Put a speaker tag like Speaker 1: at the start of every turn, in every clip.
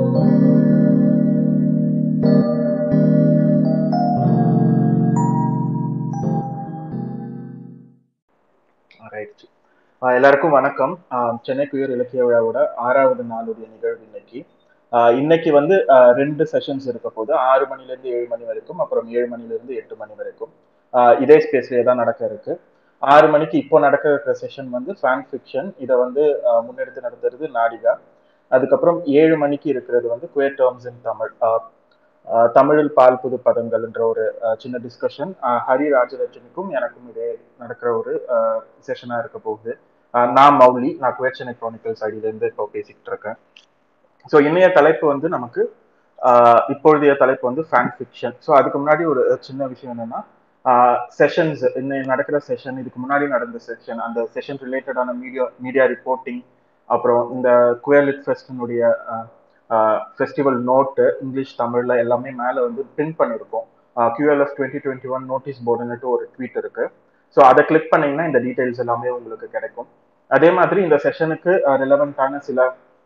Speaker 1: Right ஆஹ் எல்லாருக்கும் வணக்கம் ஆஹ் Chennai queer இலக்கிய விழாவோட ஆறாவது நாளுடைய நிகழ்வு இன்னைக்கு ஆஹ் இன்னைக்கு வந்து ஆஹ் ரெண்டு செஷன்ஸ் இருக்க போது ஆறு மணில இருந்து ஏழு மணி வரைக்கும் அப்புறம் ஏழு மணில இருந்து எட்டு மணி வரைக்கும் ஆஹ் இதே ஸ்பேஸ்லயே தான் நடக்க இருக்கு ஆறு மணிக்கு இப்போ நடக்க இருக்கிற செஷன் வந்து ஃபேன் ஃபிக்ஷன் இதை வந்து ஆஹ் முன்னெடுத்து நடத்துறது நாடிகா அதுக்கப்புறம் ஏழு மணிக்கு இருக்கிறது வந்து queer terms in Tamil ah ah தமிழில் பால் புது பதங்கள்ன்ற ஒரு ஆஹ் சின்ன டிஸ்கஷன் ஹரி ராஜலட்சுமிக்கும் எனக்கும் இதே நடக்கிற ஒரு செஷனா இருக்க போகுது ஆஹ் நான் மௌலி நான் குயர் சென்னை குரானிக்கல்ஸ் ஐடியிலேருந்து இப்போ பேசிக்கிட்டு இருக்கேன் ஸோ இன்றைய தலைப்பு வந்து நமக்கு ஆஹ் இப்பொழுதைய தலைப்பு வந்து ஃபேன் ஃபிக்ஷன் ஸோ அதுக்கு முன்னாடி ஒரு சின்ன விஷயம் என்னன்னா செஷன்ஸ் இன்னைக்கு நடக்கிற செஷன் இதுக்கு முன்னாடி நடந்த செஷன் அந்த செஷன் ரிலேட்டடான மீடியா மீடியா ரிப்போர்ட்டிங் அப்புறம் இந்த குயர்லிட் ஃபெஸ்டினுடைய ஃபெஸ்டிவல் நோட்டு இங்கிலீஷ் தமிழ்ல எல்லாமே மேலே வந்து பிரிண்ட் பண்ணியிருக்கோம் QLF twenty twenty one notice போர்டுன்னுட்டு ஒரு ட்வீட் இருக்கு ஸோ அதை கிளிக் பண்ணீங்கன்னா இந்த டீடைல்ஸ் எல்லாமே உங்களுக்கு கிடைக்கும் அதே மாதிரி இந்த செஷனுக்கு ரிலவெண்ட்டான சில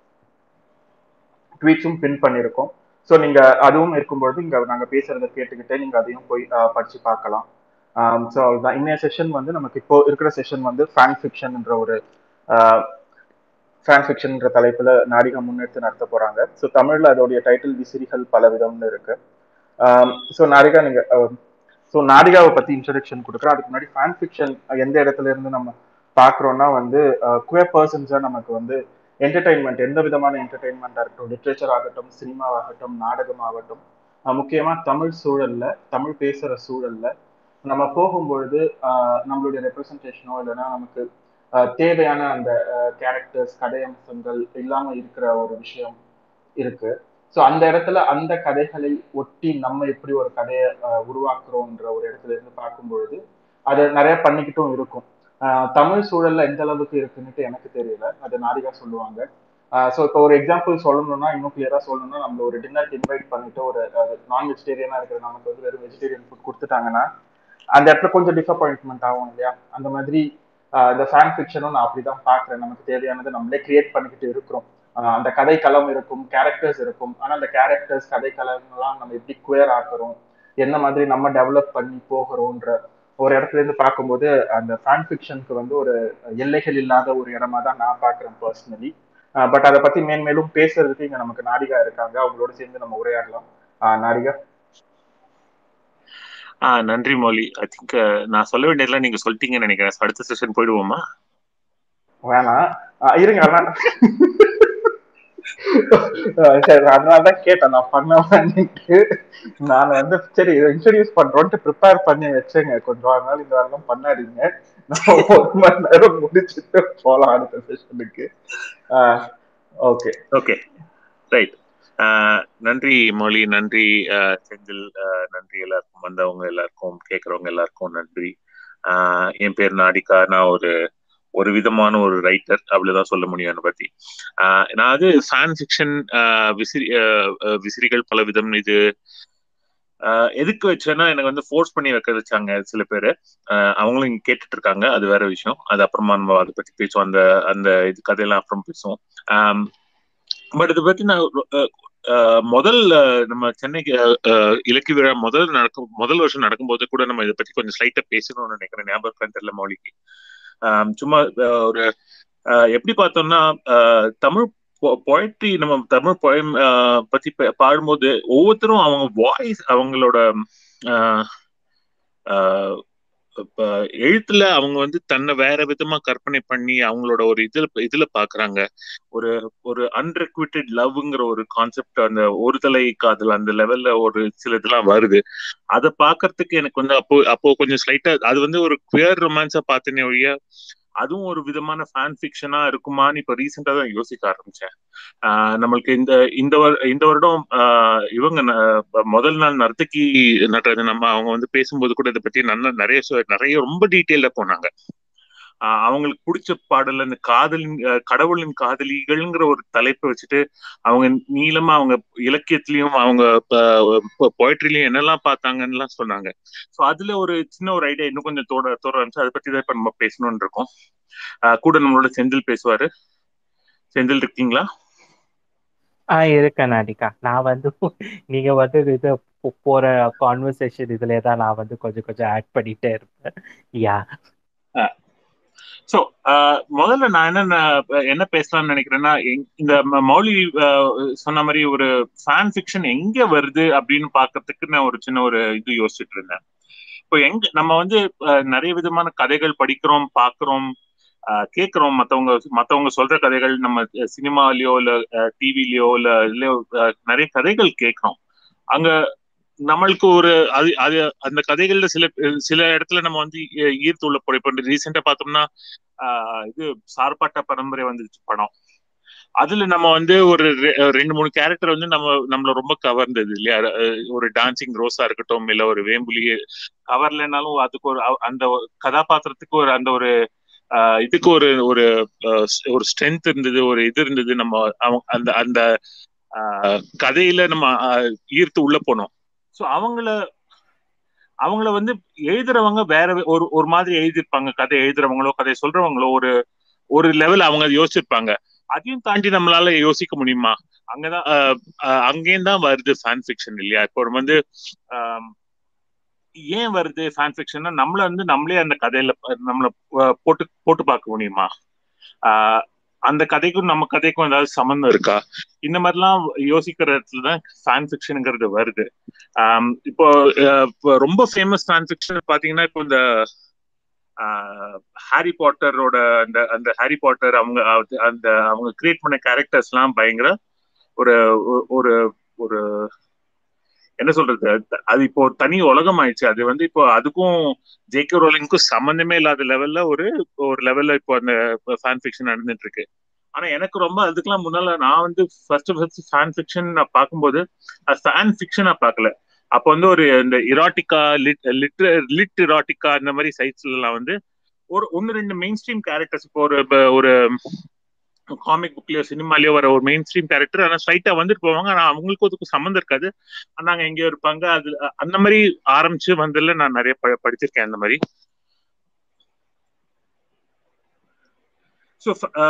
Speaker 1: ட்வீட்ஸும் பின் பண்ணியிருக்கோம் ஸோ நீங்க அதுவும் இருக்கும்பொழுது இங்க நாங்க பேசுறதை கேட்டுக்கிட்டே நீங்க அதையும் போய் படிச்சு பார்க்கலாம் ஸோ அதுதான் இன்னைய செஷன் வந்து நமக்கு இப்போ இருக்கிற செஷன் வந்து ஃபேன் ஃபிக்ஷன்ன்ற ஒரு ஃபேன் ஃபிக்ஷன்ன்ற தலைப்புல நாடிகா முன்னெடுத்து நடத்த போறாங்க ஸோ தமிழ்ல அதோடைய டைட்டில் விசிறிகள் பல விதம்னு இருக்கு ஸோ நாடிகா நீங்க ஸோ நாடிகாவை பத்தி இன்ட்ரடக்ஷன் கொடுக்குறேன் அதுக்கு முன்னாடி ஃபேன் ஃபிக்ஷன் எந்த இடத்துல இருந்து நம்ம பாக்குறோம்னா வந்து குவே பர்சன்ஸா நமக்கு வந்து என்டர்டைன்மெண்ட் எந்த விதமான என்டர்டைன்மெண்டா இருக்கட்டும் லிட்ரேச்சர் ஆகட்டும் சினிமாவாகட்டும் நாடகம் ஆகட்டும் முக்கியமா தமிழ் சூழல்ல தமிழ் பேசுற சூழல்ல நம்ம போகும்பொழுது நம்மளுடைய ரெப்ரசன்டேஷனோ இல்லைன்னா நமக்கு தேவையான அந்த கேரக்டர்ஸ் கதையம்சங்கள் இல்லாம இருக்கிற ஒரு விஷயம் இருக்கு ஸோ அந்த இடத்துல அந்த கதைகளை ஒட்டி நம்ம எப்படி ஒரு கதையை உருவாக்குறோம்ன்ற ஒரு இடத்துல இருந்து பார்க்கும்பொழுது அது நிறைய பண்ணிக்கிட்டும் இருக்கும் தமிழ் சூழல்ல எந்த அளவுக்கு இருக்குன்னுட்டு எனக்கு தெரியல அது நாடிகா சொல்லுவாங்க ஸோ இப்போ ஒரு எக்ஸாம்பிள் சொல்லணும்னா இன்னும் கிளியரா சொல்லணும்னா நம்ம ஒரு டின்னருக்கு இன்வைட் பண்ணிட்டு ஒரு நான் வெஜிடேரியனா இருக்கிற நமக்கு வந்து வெறும் வெஜிடேரியன் ஃபுட் கொடுத்துட்டாங்கன்னா அந்த இடத்துல கொஞ்சம் டிசப்பாயின்ட்மெண்ட் ஆகும் இல்லையா அந்த மாதிரி இந்த ஃபேன் ஃபிக்ஷனும் நான் அப்படிதான் பாக்குறேன் நமக்கு தேவையானதை நம்மளே கிரியேட் பண்ணிக்கிட்டு இருக்கிறோம் அந்த கதை களம் இருக்கும் கேரக்டர்ஸ் இருக்கும் ஆனா அந்த கேரக்டர்ஸ் கதை களம்லாம் நம்ம எப்படி குயர் ஆக்குறோம் என்ன மாதிரி நம்ம டெவலப் பண்ணி போகிறோன்ற ஒரு இடத்துல இருந்து பார்க்கும்போது அந்த ஃபேன் ஃபிக்ஷனுக்கு வந்து ஒரு எல்லைகள் இல்லாத ஒரு இடமா தான் நான் பாக்குறேன் பர்சனலி பட் அதை பத்தி மேன்மேலும் பேசுறதுக்கு இங்க நமக்கு நாடிகா இருக்காங்க அவங்களோட சேர்ந்து நம்ம உரையாடலாம் நாடிகா
Speaker 2: ஆ நன்றி மௌலி ஐ திங்க் நான் சொல்ல வேண்டியதெல்லாம் நீங்க சொல்லிட்டீங்கன்னு நினைக்கிறேன் அடுத்த செஷன் போயிடுவோமா
Speaker 1: வேணாம் இருங்க சரி அதனாலதான் கேட்டேன் நான் பண்ண நான் வந்து சரி இன்ட்ரடியூஸ் பண்றோன்ட்டு ப்ரிப்பேர் பண்ணி வச்சேங்க கொஞ்சம் அதனால இந்த வாரம் பண்ணாதீங்க நான் ஒரு மணி நேரம் முடிச்சுட்டு போலாம் அடுத்த செஷனுக்கு ஓகே
Speaker 2: ஓகே ரைட் நன்றி மொழி நன்றி செந்தில் நன்றி எல்லாருக்கும் வந்தவங்க எல்லாருக்கும் கேட்கறவங்க எல்லாருக்கும் நன்றி என் பேர் நாடிகா நான் ஒரு ஒரு விதமான ஒரு ரைட்டர் அவ்வளவுதான் சொல்ல முடியும் என்னை பத்தி நான் அது ஃபேன் ஃபிக்ஷன் விசிறி விசிறிகள் பல விதம் இது எதுக்கு வச்சேன்னா எனக்கு வந்து ஃபோர்ஸ் பண்ணி வைக்க வச்சாங்க சில பேர் அவங்களும் இங்க கேட்டுட்டு இருக்காங்க அது வேற விஷயம் அது அப்புறமா நம்ம அதை பத்தி பேசுவோம் அந்த அந்த இது கதையெல்லாம் அப்புறம் பேசுவோம் பட் இதை பத்தி நான் முதல் நம்ம சென்னைக்கு இலக்கிய விழா முதல் நடக்கும் முதல் வருஷம் நடக்கும்போது கூட நம்ம இதை பத்தி கொஞ்சம் ஸ்லைட்டா பேசணும்னு நினைக்கிறேன் ஞாபகம் தெரியல மௌலிக்கு சும்மா ஒரு எப்படி பார்த்தோம்னா தமிழ் பொயட்ரி நம்ம தமிழ் பொயம் பத்தி பாடும்போது ஒவ்வொருத்தரும் அவங்க வாய்ஸ் அவங்களோட எழுத்துல அவங்க வந்து தன்னை வேற விதமா கற்பனை பண்ணி அவங்களோட ஒரு இதுல இதுல பாக்குறாங்க ஒரு ஒரு அன்ரெக்விட்டட் லவ்ங்கிற ஒரு கான்செப்ட் அந்த ஒரு தலை காதல் அந்த லெவல்ல ஒரு சில இதெல்லாம் வருது அதை பாக்குறதுக்கு எனக்கு வந்து அப்போ அப்போ கொஞ்சம் ஸ்லைட்டா அது வந்து ஒரு குயர் ரொமான்ஸா பார்த்தேனே ஒழிய அதுவும் ஒரு விதமான ஃபேன் ஃபிக்ஷனா இருக்குமான்னு இப்ப ரீசெண்டா தான் யோசிக்க ஆரம்பிச்சேன் நம்மளுக்கு இந்த இந்த இந்த வருடம் இவங்க முதல் நாள் நர்த்தகி நட்டுறது நம்ம அவங்க வந்து பேசும்போது கூட இதை பத்தி நல்ல நிறைய நிறைய ரொம்ப டீட்டெயில போனாங்க அவங்களுக்கு பிடிச்ச பாடல் அந்த காதலின் கடவுளின் காதலிகள்ங்கிற ஒரு தலைப்பை வச்சுட்டு அவங்க நீளமா அவங்க இலக்கியத்திலயும் அவங்க பொயட்ரிலையும் என்னெல்லாம் பார்த்தாங்கன்னு சொன்னாங்க ஸோ அதுல ஒரு சின்ன ஒரு ஐடியா இன்னும் கொஞ்சம் தோட தோற ஆரம்பிச்சு அதை பத்தி தான் இப்ப நம்ம பேசணும்னு இருக்கோம் கூட நம்மளோட செந்தில் பேசுவாரு செந்தில் இருக்கீங்களா
Speaker 3: ஆ இருக்கேன் நாடிகா நான் வந்து நீங்க வந்து இது போ- போற கான்வர்சேஷன் இதுல தான் நான் வந்து கொஞ்சம் கொஞ்சம் ஆட் பண்ணிட்டே இருப்பேன் யா
Speaker 2: சோ முதல்ல நான் என்ன என்ன பேசலாம்னு நினைக்கிறேன்னா எங்- இந்த ம- மௌலி அஹ், சொன்ன மாதிரி ஒரு ஃபேன் ஃபிக்ஷன் எங்க வருது அப்படின்னு பாக்குறதுக்கு நான் ஒரு சின்ன ஒரு இது யோசிச்சுட்டு இருந்தேன் இப்போ எங்க நம்ம வந்து அஹ், நிறைய விதமான கதைகள் படிக்கிறோம் பாக்குறோம் அஹ், கேக்குறோம் மத்தவங்க மத்தவங்க சொல்ற கதைகள் நம்ம சினிமாலயோ இல்ல டிவிலயோ இல்ல இதுலயோ அஹ், நிறைய கதைகள் கேட்கிறோம் அங்க நம்மளுக்கு ஒரு அது அது அந்த கதைகள்ல சில சில இடத்துல நம்ம வந்து ஈ- ஈர்த்து உள்ள போறோம் இப்போ ரீசெண்டா பார்த்தோம்னா ஆஹ் இது சார்பாட்ட பரம்பரை வந்துச்சு படம் அதுல நம்ம வந்து ஒரு ரெ- ரெண்டு மூணு கேரக்டர் வந்து நம்ம நம்மள ரொம்ப கவர்ந்தது இல்லையா அஹ் ஒரு டான்சிங் ரோஸா இருக்கட்டும் இல்ல ஒரு வேம்புலி கவர்லனாலும் அதுக்கு ஒரு அவ- அந்த கதாபாத்திரத்துக்கு ஒரு அந்த ஒரு ஆஹ் இதுக்கு ஒரு ஒரு ஆஹ் ஒரு ஸ்ட்ரென்த் இருந்தது ஒரு இது இருந்தது நம்ம அவங்க அந்த அந்த ஆஹ் கதையில நம்ம ஆஹ் ஈர்த்து உள்ள போனோம் ஸோ அவங்கள அவங்கள வந்து எழுதுறவங்க வேற வே- ஒரு ஒரு மாதிரி எழுதியிருப்பாங்க கதை எழுதுறவங்களோ கதை சொல்றவங்களோ ஒரு ஒரு லெவல் அவங்க அதை யோசிச்சிருப்பாங்க அதையும் தாண்டி நம்மளால யோசிக்க முடியுமா அங்கதான் ஆஹ் ஆஹ் அங்கேயும் தான் வருது ஃபேன் ஃபிக்ஷன் இல்லையா இப்போ நம்ம வந்து ஆம், ஏன் வருது ஃபேன் ஃபிக்ஷன்னா நம்மள வந்து நம்மளே அந்த கதையில ப- நம்மள ஆஹ் போட்டு போட்டு பார்க்க முடியுமா ஆஹ் அந்த கதைக்கும் நம்ம கதைக்கும் ஏதாவது சம்மந்தம் இருக்கா இந்த மாதிரிலாம் யோசிக்கிற இடத்துல தான் ஃபேன் ஃபிக்ஷனுங்கிறது வருது ஆம், இப்போ அஹ், இப்போ ரொம்ப ஃபேமஸ் ஃபேன் ஃபிக்ஷன் பாத்தீங்கன்னா இப்போ இந்த ஹாரி பாட்டரோட அந்த அந்த ஹாரி பாட்டர் அவங்க அது- அந்த அவங்க கிரியேட் பண்ண கேரக்டர்ஸ் எல்லாம் பயங்கர ஒரு ஒ- ஒரு ஒரு என்ன சொல்றது அது- அது இப்போ ஒரு தனி உலகம் ஆயிடுச்சு அது வந்து இப்போ அதுக்கும் ஜேகே ரோலிங்க்கும் சம்பந்தமே இல்லாத லெவல்ல ஒரு ஒரு லெவல்ல இப்போ அந்த ஃபேன் ஃபிக்ஷன் நடந்துட்டு இருக்கு ஆனா எனக்கு ரொம்ப அதுக்கெல்லாம் முன்னால நான் வந்து ஃபர்ஸ்ட் ஃபர்ஸ்ட் ஃபேன் ஃபிக்ஷன் நான் பார்க்கும்போது அது ஃபேன் ஃபிக்ஷனா பார்க்கல அப்போ வந்து ஒரு இந்த erotica lit lit lit erotica இந்த மாதிரி சைட்ஸ்ல எல்லாம் வந்து ஒரு ஒன்னு ரெண்டு மெயின் ஸ்ட்ரீம் கேரக்டர்ஸ் இப்போ ஒரு இப்ப ஒரு காமிக் புக்லயோ சினிமாலயோ வர ஒரு மெயின் ஸ்ட்ரீம் கேரக்டர் ஆனா ஸ்ட்ரைட்டா வந்துட்டு போவாங்க ஆனா அவங்களுக்கு அதுக்கு சம்மந்தம் இருக்காது நாங்க எங்கேயோ இருப்பாங்க அது அந்த மாதிரி ஆரம்பிச்சு வந்ததுல நான் நிறைய ப- படிச்சிருக்கேன் அந்த மாதிரி ஸோ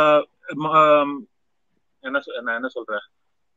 Speaker 2: என்ன சொ- நான் என்ன சொல்றேன்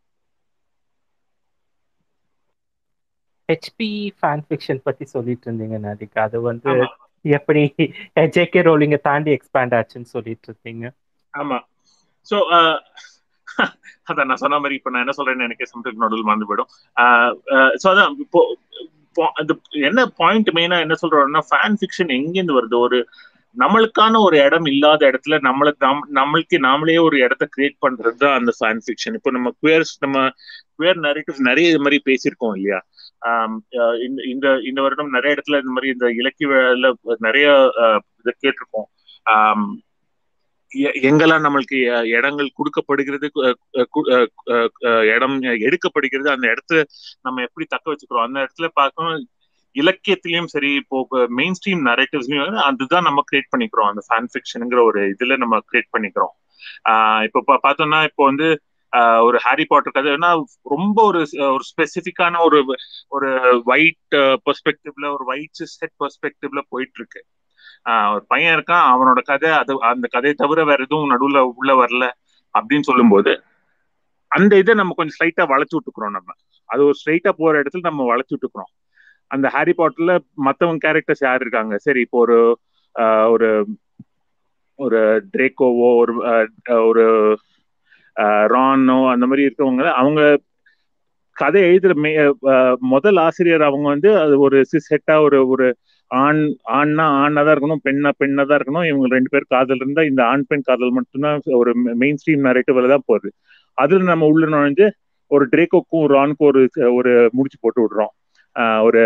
Speaker 3: ஹெச்பி ஃபேன் ஃபிக்ஷன் பத்தி சொல்லிட்டு இருந்தீங்க நாதிகா அது வந்து
Speaker 2: ஆமா
Speaker 3: எப்படி ஜேகே ரோலிங்க தாண்டி எக்ஸ்பேண்ட் ஆச்சுன்னு சொல்லிட்டு இருந்தீங்க
Speaker 2: ஆமா ஸோ அதான் நான் சொன்ன மாதிரி இப்போ நான் என்ன சொல்றேன்னு எனக்கே சம்டைம் நடுவில் மறந்து போயிடும் ஸோ அதான் இப்போ இப்போ அந்த என்ன பாயிண்ட் மெயினா என்ன சொல்றோம்னா ஃபேன் ஃபிக்ஷன் எங்கேருந்து வருது ஒரு நம்மளுக்கான ஒரு இடம் இல்லாத இடத்துல நம்மளுக்கு நம் நம்மளுக்கு நாமளே ஒரு இடத்த கிரியேட் பண்றது தான் அந்த ஃபேன் ஃபிக்ஷன் இப்போ நம்ம குவேர்ஸ் நம்ம குவேர் நரேட்டிவ் நிறைய இது மாதிரி பேசியிருக்கோம் இல்லையா ஆம், அஹ் இந்த இந்த இந்த வருடம் நிறைய இடத்துல இந்த மாதிரி இந்த இலக்கிய விழால நிறைய அஹ், இதை கேட்டிருக்கோம் ஆம், எ- எங்கெல்லாம் நம்மளுக்கு அஹ், இடங்கள் கொடுக்கப்படுகிறது கு- அஹ், கு- அஹ், அஹ், அஹ், இடம் எடுக்கப்படுகிறது அந்த இடத்த நம்ம எப்படி தக்க வச்சுக்கிறோம் அந்த இடத்துல பார்க்கணும் இலக்கியத்திலயும் சரி இப்போ மெயின் ஸ்ட்ரீம் நரேட்டிவ்ஸ்லயும் அதுதான் நம்ம கிரியேட் பண்ணிக்கிறோம் அந்த ஃபேன் ஃபிக்ஷனுங்கிற ஒரு இதுல நம்ம கிரியேட் பண்ணிக்கிறோம் ஆஹ் இப்போ பா- பார்த்தோம்னா இப்போ வந்து ஆஹ் ஒரு ஹாரி பாட்டர் கதைன்னா ரொம்ப ஒரு ஒரு ஸ்பெசிபிக்கான ஒரு ஒரு ஒயிட் பெர்ஸ்பெக்டிவ்ல ஒரு ஒயிட் செட் பெர்ஸ்பெக்டிவ்ல போயிட்டு இருக்கு ஆஹ் ஒரு பையன் இருக்கான் அவனோட கதை அது அந்த கதையை தவிர வேற எதுவும் நடுவுல உள்ள வரல அப்படின்னு சொல்லும்போது அந்த இதை நம்ம கொஞ்சம் ஸ்லைட்டா வளைச்சு விட்டுக்கிறோம் நம்ம அது ஒரு ஸ்ட்ரைட்டா போற இடத்துல நம்ம வளைச்சு விட்டுக்கிறோம் அந்த ஹாரி பாட்டர்ல மத்தவங்க கேரக்டர்ஸ் யார் இருக்காங்க சரி இப்போ ஒரு ஆஹ் ஒரு ஒரு ட்ரேக்கோவோ ஒரு ஆஹ் ஒரு ஆஹ் ரானோ அந்த மாதிரி இருக்கவங்க அவங்க கதை எழுதுற மே ஆஹ் முதல் ஆசிரியர் அவங்க வந்து அது ஒரு செட்டா ஒரு ஒரு ஆண் ஆண்னா ஆணா தான் இருக்கணும் பெண்ணா பெண்ணா தான் இருக்கணும் இவங்க ரெண்டு பேர் காதல் இருந்தா இந்த ஆண் பெண் காதல் மட்டும்தான் ஒரு மெயின் ஸ்ட்ரீம் நரேட்டிவ்ல தான் போகுது அதுல நம்ம உள்ள நுழைஞ்சு ஒரு ட்ரேக்கோக்கும் ரானுக்கும் ஒரு ஒரு முடிச்சு போட்டு விடுறோம் ஆஹ் ஒரு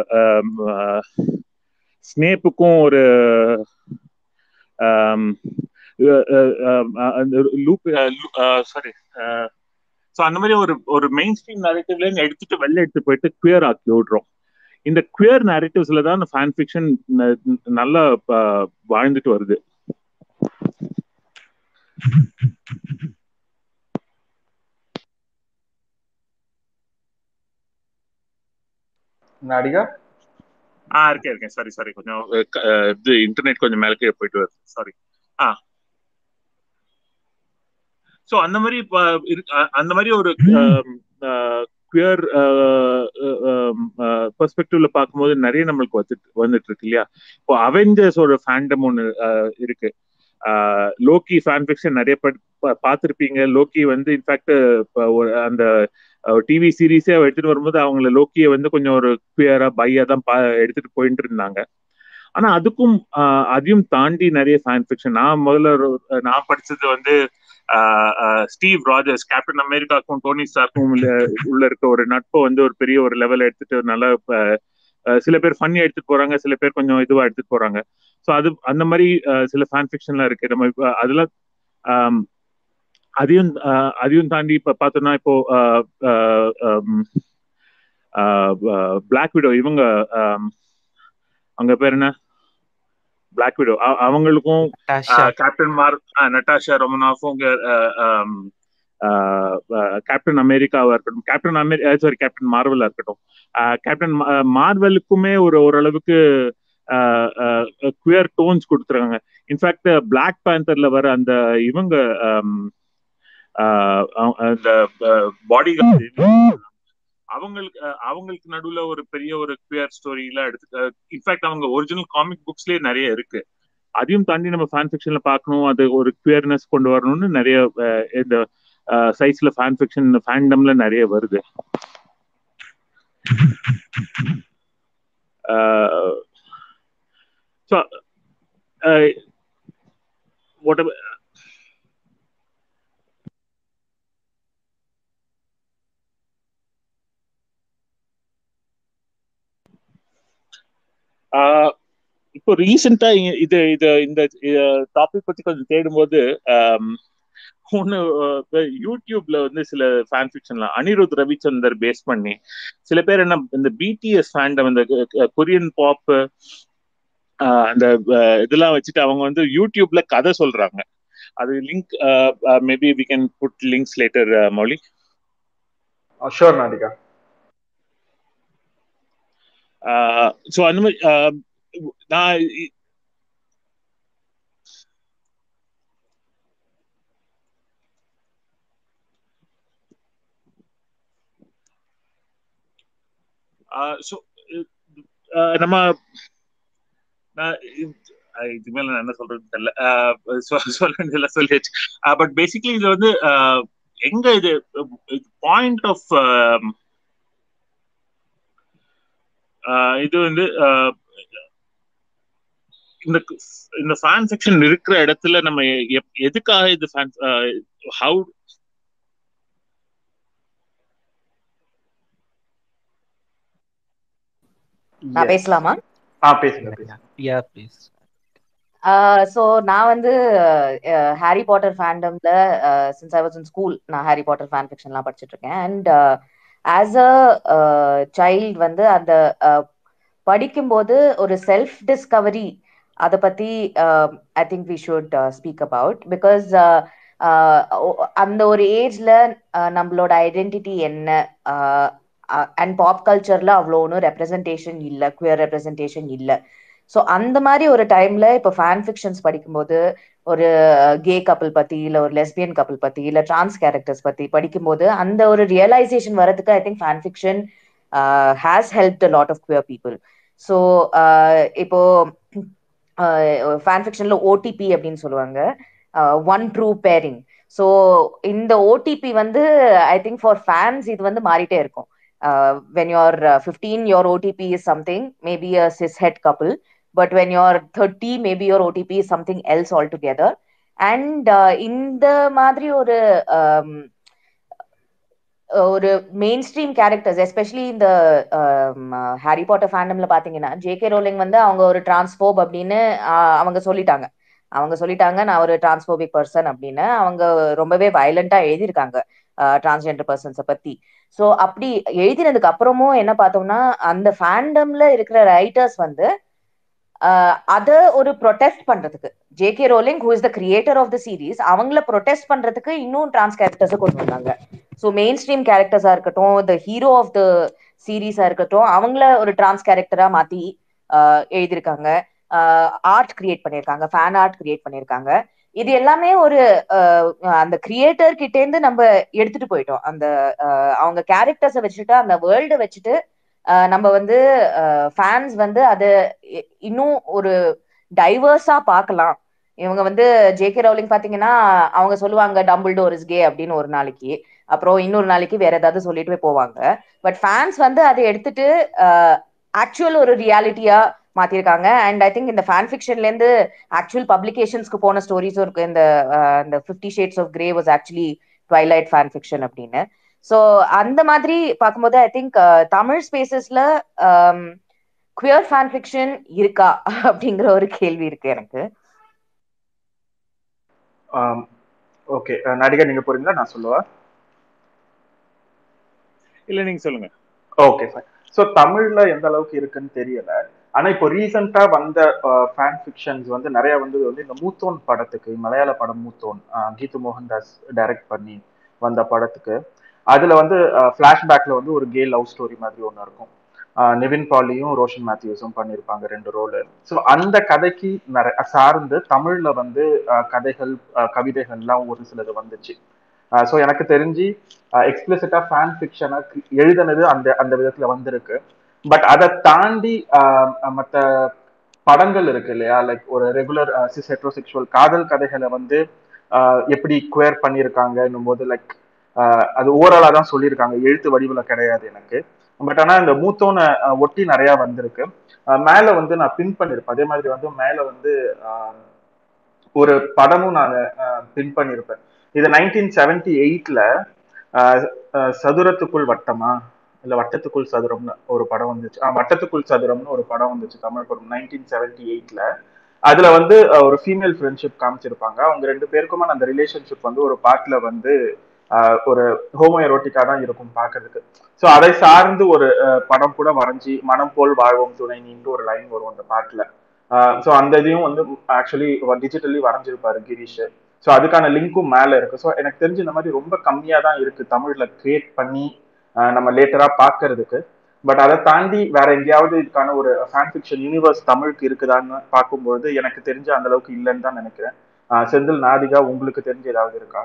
Speaker 2: ஸ்னேப்புக்கும் ஒரு லூப் சாரி ஸோ அந்த மாதிரி ஒரு ஒரு மெயின் ஸ்ட்ரீம் நரேட்டிவ்ல இருந்து எடுத்துட்டு வெளில எடுத்து போயிட்டு குயர் ஆக்கி விடுறோம் இந்த குயர் நரேட்டிவ்ஸ்ல தான் ஃபேன் ஃபிக்ஷன் நல்லா ஆஹ் வாழ்ந்துட்டு வருது
Speaker 1: நாடிகா
Speaker 2: ஆ இருக்கேன் இருக்கேன் சாரி சாரி கொஞ்சம் அஹ், இது இன்டர்நெட் கொஞ்சம் மேலே கீழே போயிட்டு வருது சாரி ஆ ஸோ அந்த மாதிரி அந்த மாதிரி ஒரு குயர் பெர்ஸ்பெக்டிவ்ல பார்க்கும்போது நிறைய நம்மளுக்கு வந்துட்டு வந்துட்டு இருக்கு இல்லையா இப்போ அவெஞ்சர்ஸோட ஃபேண்டம் ஒன்று இருக்கு லோக்கி ஃபேன் ஃபிக்ஷன் நிறைய பார்த்துருப்பீங்க லோக்கி வந்து இன்ஃபேக்ட் அந்த டிவி சீரீஸே எடுத்துட்டு வரும்போது அவங்கள லோக்கியை வந்து கொஞ்சம் ஒரு குயரா பையா தான் எடுத்துட்டு போயிட்டு இருந்தாங்க ஆனா அதுக்கும் அதையும் தாண்டி நிறைய ஃபேன் ஃபிக்ஷன் நான் முதல்ல நான் படிச்சது வந்து ஸ்டீவ் ராஜர்ஸ் கேப்டன் அமெரிக்காக்கும் டோனி ஸ்டார்க்கும் உள்ள இருக்க ஒரு நட்பை வந்து ஒரு பெரிய ஒரு லெவல் எடுத்துட்டு நல்லா சில பேர் ஃபன்னி எடுத்துட்டு போறாங்க சில பேர் கொஞ்சம் இதுவா எடுத்துட்டு போறாங்க ஸோ அது அந்த மாதிரி சில ஃபேன் ஃபிக்ஷன்லாம் இருக்கு நம்ம அதெல்லாம் அதையும் அதையும் தாண்டி இப்ப பார்த்தோம்னா இப்போ பிளாக் விடோ இவங்க அவங்க பேர் என்ன பிளாக் விடோ அவங்களுக்கும் கேப்டன் மார் நட்டாஷா ரொமனாஃபும் கேப்டன் அமெரிக்காவா இருக்கட்டும் கேப்டன் அமெரிக்கா சாரி கேப்டன் மார்வலா இருக்கட்டும் கேப்டன் மார்வலுக்குமே ஒரு ஓரளவுக்கு குயர் டோன்ஸ் கொடுத்துருக்காங்க இன்ஃபேக்ட் பிளாக் பேந்தர்ல வர அந்த இவங்க அந்த பாடி அவங்களுக்கு அவங்களுக்கு நடுவுல ஒரு பெரிய ஒரு குயர் ஸ்டோரி எல்லாம் எடுத்து இன்ஃபேக்ட் அவங்க ஒரிஜினல் காமிக் புக்ஸ்லயே நிறைய இருக்கு அதையும் தாண்டி நம்ம ஃபேன் ஃபிக்ஷன்ல பார்க்கணும் அது ஒரு குயர்னஸ் கொண்டு வரணும்னு நிறைய இந்த சைஸ்ல ஃபேன் ஃபிக்ஷன் ஃபேண்டம்ல நிறைய வருது ஸோ whatever இப்போ ரீசெண்டா இது இது இந்த டாபிக் பத்தி கொஞ்சம் தேடும்போது ஒன்னு யூடியூப்ல வந்து சில ஃபேன் ஃபிக்ஷன்ல அனிருத் ரவிச்சந்தர் பேஸ் பண்ணி சில பேர் என்ன இந்த பிடிஎஸ் ஃபேண்டம் இந்த கொரியன் பாப் அந்த இதெல்லாம் வச்சுட்டு அவங்க வந்து யூடியூப்ல கதை சொல்றாங்க அது link maybe we can put links later Mouli
Speaker 1: Shor Nadika
Speaker 2: so அந்த மாதிரி நான் ஸோ நம்ம இது மேல நான் என்ன சொல்றது தெரியல சொல்ல வேண்டியதெல்லாம் சொல்லியாச்சு பட் பேசிக்கலி இது வந்து எங்க இது பாயிண்ட் ஆஃப் இது வந்து இந்த இந்த ஃபேன் செக்ஷன் இருக்கிற இடத்துல நம்ம எதுக்காக இது ஃபேன் ஹவு
Speaker 4: நான் பேசலாமா
Speaker 1: ஆ பேசுங்க
Speaker 3: யா ப்ளீஸ்
Speaker 4: ஸோ நான் வந்து ஹாரி பாட்டர் ஃபேண்டம்ல since I was in school நான் ஹாரி பாட்டர் ஃபேன் ஃபிக்ஷன்லாம் படிச்சுட்டு இருக்கேன் அண்ட் ஆஸ் அ சைல்ட் வந்து அந்த படிக்கும்போது ஒரு செல்ஃப் டிஸ்கவரி அதை பத்தி I think we should speak about because அந்த ஒரு ஏஜ்ல நம்மளோட ஐடென்டிட்டி என்ன அண்ட் பாப் கல்ச்சர்ல அவ்வளோ ஒன்றும் ரெப்ரசன்டேஷன் இல்லை குயர் ரெப்ரசன்டேஷன் இல்லை ஸோ அந்த மாதிரி ஒரு டைம்ல இப்போ ஃபேன் ஃபிக்ஷன்ஸ் படிக்கும்போது ஒரு கே கப்பல் பத்தி இல்லை ஒரு லெஸ்பியன் கப்பல் பத்தி இல்லை டிரான்ஸ் கேரக்டர்ஸ் பத்தி படிக்கும்போது அந்த ஒரு ரியலைசேஷன் வரதுக்கு I think fan fiction has help a lot of queer people so இப்போ ஃபேன் ஃபிக்ஷன்ல ஓடிபி அப்படின்னு சொல்லுவாங்க ஒன் ட்ரூ பேரிங் ஸோ இந்த ஓடிபி வந்து ஐ திங்க் ஃபார் ஃபேன்ஸ் இது வந்து மாறிட்டே இருக்கும் when you're fifteen your OTP is something maybe a cis het couple but when you're thirty maybe your OTP is something else altogether and இந்த மாதிரி ஒரு ஒரு மெயின் ஸ்ட்ரீம் கேரக்டர்ஸ் எஸ்பெஷலி இந்த Harry Potter ஃபேண்டம்ல பாத்தீங்கன்னா J K rolling வந்து அவங்க ஒரு டிரான்ஸ்போப் அப்படின்னு அவங்க சொல்லிட்டாங்க அவங்க சொல்லிட்டாங்க நான் ஒரு டிரான்ஸ்போபிக் பர்சன் அப்படின்னு அவங்க ரொம்பவே வயலண்டா எழுதியிருக்காங்க டிரான்ஸ்ஜெண்டர் பர்சன்ஸை பத்தி ஸோ அப்படி எழுதினதுக்கு அப்புறமும் என்ன பார்த்தோம்னா அந்த ஃபேண்டம்ல இருக்கிற ரைட்டர்ஸ் வந்து அதை ஒரு ப்ரொடெஸ்ட் பண்றதுக்கு J K Rowling who is the creator of the series அவங்கள ப்ரொடெஸ்ட் பண்றதுக்கு இன்னும் டிரான்ஸ் கேரக்டர்ஸை கொண்டு வந்தாங்க ஸோ மெயின் ஸ்ட்ரீம் கேரக்டர்ஸா இருக்கட்டும் த ஹீரோ ஆஃப் த சீரீஸா இருக்கட்டும் அவங்கள ஒரு டிரான்ஸ் கேரக்டரா மாத்தி எழுதியிருக்காங்க ஆர்ட் கிரியேட் பண்ணியிருக்காங்க ஃபேன் ஆர்ட் கிரியேட் பண்ணியிருக்காங்க இது எல்லாமே ஒரு அந்த கிரியேட்டர் கிட்ட இருந்து நம்ம எடுத்துட்டு போயிட்டோம் அந்த அவங்க கேரக்டர்ஸை வச்சுட்டு அந்த வேர்ல்டை வச்சுட்டு நம்ம வந்து ஃபேன்ஸ் வந்து அதை இன்னும் ஒரு டைவர்ஸா பார்க்கலாம் இவங்க வந்து ஜே கே ரவுலிங் பாத்தீங்கன்னா அவங்க சொல்லுவாங்க டம்பிள் டோர் இஸ் கே அப்படின்னு ஒரு நாளைக்கு அப்புறம் இன்னொரு நாளைக்கு வேற ஏதாவது சொல்லிட்டு போவாங்க பட் ஃபேன்ஸ் வந்து அதை எடுத்துட்டு ஆக்சுவல் ஒரு ரியாலிட்டியா மாத்திருக்காங்க அண்ட் ஐ திங்க் இந்த ஃபேன் ஃபிக்ஷன்ல இருந்து ஆக்சுவல் பப்ளிகேஷன்ஸ்க்கு போன ஸ்டோரிஸும் இருக்கு இந்த இந்த fifty shades of grey was actually twilight fan fiction அப்படின்னு ஸோ அந்த மாதிரி பார்க்கும்போது ஐ திங்க் தமிழ் ஸ்பேசஸ்ல குவியர் ஃபேன் ஃபிக்ஷன் இருக்கா அப்படிங்கிற ஒரு கேள்வி இருக்கு எனக்கு
Speaker 1: ஓகே நடிகை நீங்க போறீங்களா நான் சொல்லுவா
Speaker 2: இல்ல நீங்க சொல்லுங்க
Speaker 1: ஓகே ஃபைன் ஸோ தமிழ்ல எந்த அளவுக்கு இருக்குன்னு தெரியல ஆனா இப்போ ரீசெண்டா வந்த ஃபேன் ஃபிக்ஷன்ஸ் வந்து நிறைய வந்தது வந்து இந்த மூத்தோன் படத்துக்கு மலையாள படம் மூத்தோன் கீது மோகன்தாஸ் டைரக்ட் பண்ணி வந்த படத்துக்கு அதுல வந்து ஃபிளாஷ்பேக்ல வந்து ஒரு கே லவ் ஸ்டோரி மாதிரி ஒன்று இருக்கும் நிவின் பாலியும் ரோஷன் மேத்யூஸும் பண்ணியிருப்பாங்க ரெண்டு ரோலு ஸோ அந்த கதைக்கு நிறைய சார்ந்து தமிழ்ல வந்து கதைகள் கவிதைகள்லாம் ஒரு சிலது வந்துச்சு ஸோ எனக்கு தெரிஞ்சு எக்ஸ்பிளிசிட்டா ஃபேன் ஃபிக்ஷனை எழுதினது அந்த அந்த விதத்துல வந்திருக்கு பட் அதை தாண்டி மற்ற படங்கள் இருக்கு இல்லையா லைக் ஒரு ரெகுலர் சிஸ் ஹெட்ரோசெக்சுவல் காதல் கதைகளை வந்து எப்படி குவேர் பண்ணியிருக்காங்கன்னும் போது லைக் அது ஓவராலாக தான் சொல்லியிருக்காங்க எழுத்து வடிவில் கிடையாது எனக்கு பட் ஆனால் இந்த மூத்தோனை ஒட்டி நிறையா வந்திருக்கு மேலே வந்து நான் பின் பண்ணியிருப்பேன் அதே மாதிரி வந்து மேலே வந்து ஒரு படமும் நான் பின் பண்ணியிருப்பேன் இது நைன்டீன் செவன்டி எயிட்ல சதுரத்துக்குள் வட்டமா இல்ல வட்டத்துக்குள் சதுரம்னு ஒரு படம் வந்துச்சு ஆஹ் வட்டத்துக்குள் சதுரம்னு ஒரு படம் வந்துச்சு தமிழ் படம் நைன்டீன் செவன்டி எயிட்ல அதுல வந்து ஒரு ஃபீமேல் ஃப்ரெண்ட்ஷிப் காமிச்சிருப்பாங்க அவங்க ரெண்டு பேருக்குமான அந்த ரிலேஷன்ஷிப் வந்து ஒரு பாட்டுல வந்து ஒரு ஹோமோ எரோட்டிக்கா தான் இருக்கும் பாக்குறதுக்கு ஸோ அதை சார்ந்து ஒரு படம் கூட வரைஞ்சி மனம் போல் வாழ்வோம் துணை நீண்டு ஒரு லைன் வரும் அந்த பாட்டுல ஸோ அந்த இதையும் வந்து ஆக்சுவலி டிஜிட்டலி வரைஞ்சிருப்பாரு கிரீஷ் ஸோ அதுக்கான லிங்க்கும் மேல இருக்கு ஸோ எனக்கு தெரிஞ்சு இந்த மாதிரி ரொம்ப கம்மியா தான் இருக்கு தமிழ்ல கிரியேட் பண்ணி நம்ம லேட்டரா பாக்குறதுக்கு பட் அதை தாண்டி வேற எங்கேயாவது இதுக்கான ஒரு ஃபேன் ஃபிக்ஷன் யூனிவர்ஸ் தமிழுக்கு இருக்குதான்னு பார்க்கும்பொழுது எனக்கு தெரிஞ்ச அந்த அளவுக்கு இல்லைன்னு தான் நினைக்கிறேன் செந்தில் நாதிகா உங்களுக்கு தெரிஞ்ச ஏதாவது இருக்கா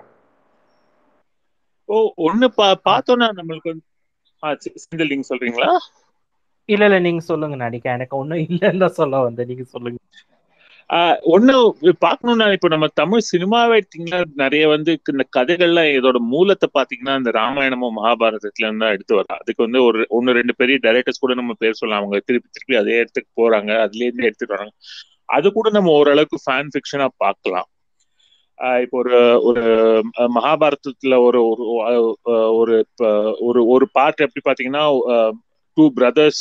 Speaker 2: ஓ ஒண்ணு பா பார்த்தோன்னா நம்மளுக்கு வந்து செந்தில் நீங்க சொல்றீங்களா
Speaker 3: இல்ல இல்ல நீங்க சொல்லுங்க நடிக்க எனக்கு ஒண்ணும் இல்லைன்னு தான் சொல்ல வந்தேன் நீங்க சொல்லுங்க
Speaker 2: ஒண்ணு பாக்கணும்னா இப்ப நம்ம தமிழ் சினிமாவை எடுத்தீங்கன்னா நிறைய வந்து இந்த கதைகள்லாம் இதோட மூலத்தை பாத்தீங்கன்னா இந்த ராமாயணமும் மகாபாரதத்துல இருந்து தான் எடுத்து வரலாம் அதுக்கு வந்து ஒரு ஒன்னு ரெண்டு பெரிய டைரக்டர்ஸ் கூட நம்ம பேர் சொல்லலாம் அவங்க திருப்பி திருப்பி அதே இடத்துக்கு போறாங்க அதுல இருந்து எடுத்துட்டு வராங்க அது கூட நம்ம ஓரளவுக்கு ஃபேன் ஃபிக்ஷனா பார்க்கலாம் இப்போ ஒரு ஒரு மகாபாரதத்துல ஒரு ஒரு ஒரு ஒரு பார்ட் எப்படி பாத்தீங்கன்னா டூ பிரதர்ஸ்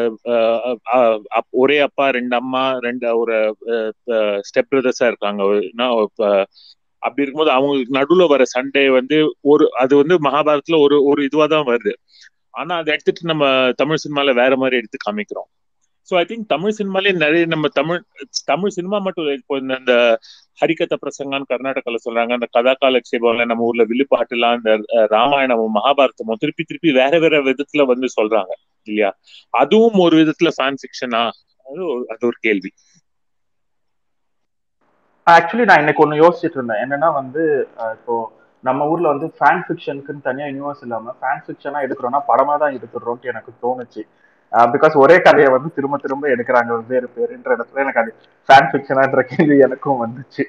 Speaker 2: ஒரே அப்பா ரெண்டு அம்மா ரெண்டு ஒரு ஸ்டெப் பிரதர்ஸா இருக்காங்க அப்படி இருக்கும்போது அவங்களுக்கு நடுவுல வர சண்டே வந்து ஒரு அது வந்து மகாபாரதத்துல ஒரு ஒரு இதுவா தான் வருது ஆனா அதை எடுத்துட்டு நம்ம தமிழ் சினிமால வேற மாதிரி எடுத்து காமிக்கிறோம் ஸோ ஐ திங்க் தமிழ் சினிமாலே நிறைய நம்ம தமிழ் தமிழ் சினிமா மட்டும் இப்போ இந்த ஹரிகத பிரசங்கான்னு கர்நாடகால சொல்றாங்க அந்த கதா காலக்ஷேபம்ல நம்ம ஊர்ல வில்லுப்பாட்டுலாம் இந்த ராமாயணமும் மகாபாரதமும் திருப்பி திருப்பி வேற வேற விதத்துல வந்து சொல்றாங்க இல்லையா அதுவும் ஒரு விதத்துல ஃபேன் ஃபிக்ஷனா அது அது ஒரு கேள்வி
Speaker 1: ஆக்சுவலி நான் இன்னைக்கு ஒன்று யோசிச்சுட்டு இருந்தேன் என்னன்னா வந்து இப்போ நம்ம ஊர்ல வந்து ஃபேன் ஃபிக்ஷனுக்குன்னு தனியா யூனிவர்ஸ் இல்லாம ஃபேன் ஃபிக்ஷனா எடுக்கிறோம்னா படமா தான் எடுத்துடுறோம்ட்டு எனக்கு தோணுச்சு பிகாஸ் ஒரே கதையை வந்து திரும்ப திரும்ப எடுக்கிறாங்க வெவ்வேறு பேருன்ற இடத்துல எனக்கு அது ஃபேன் ஃபிக்ஷனான்ற கேள்வி எனக்கும் வந்துச்சு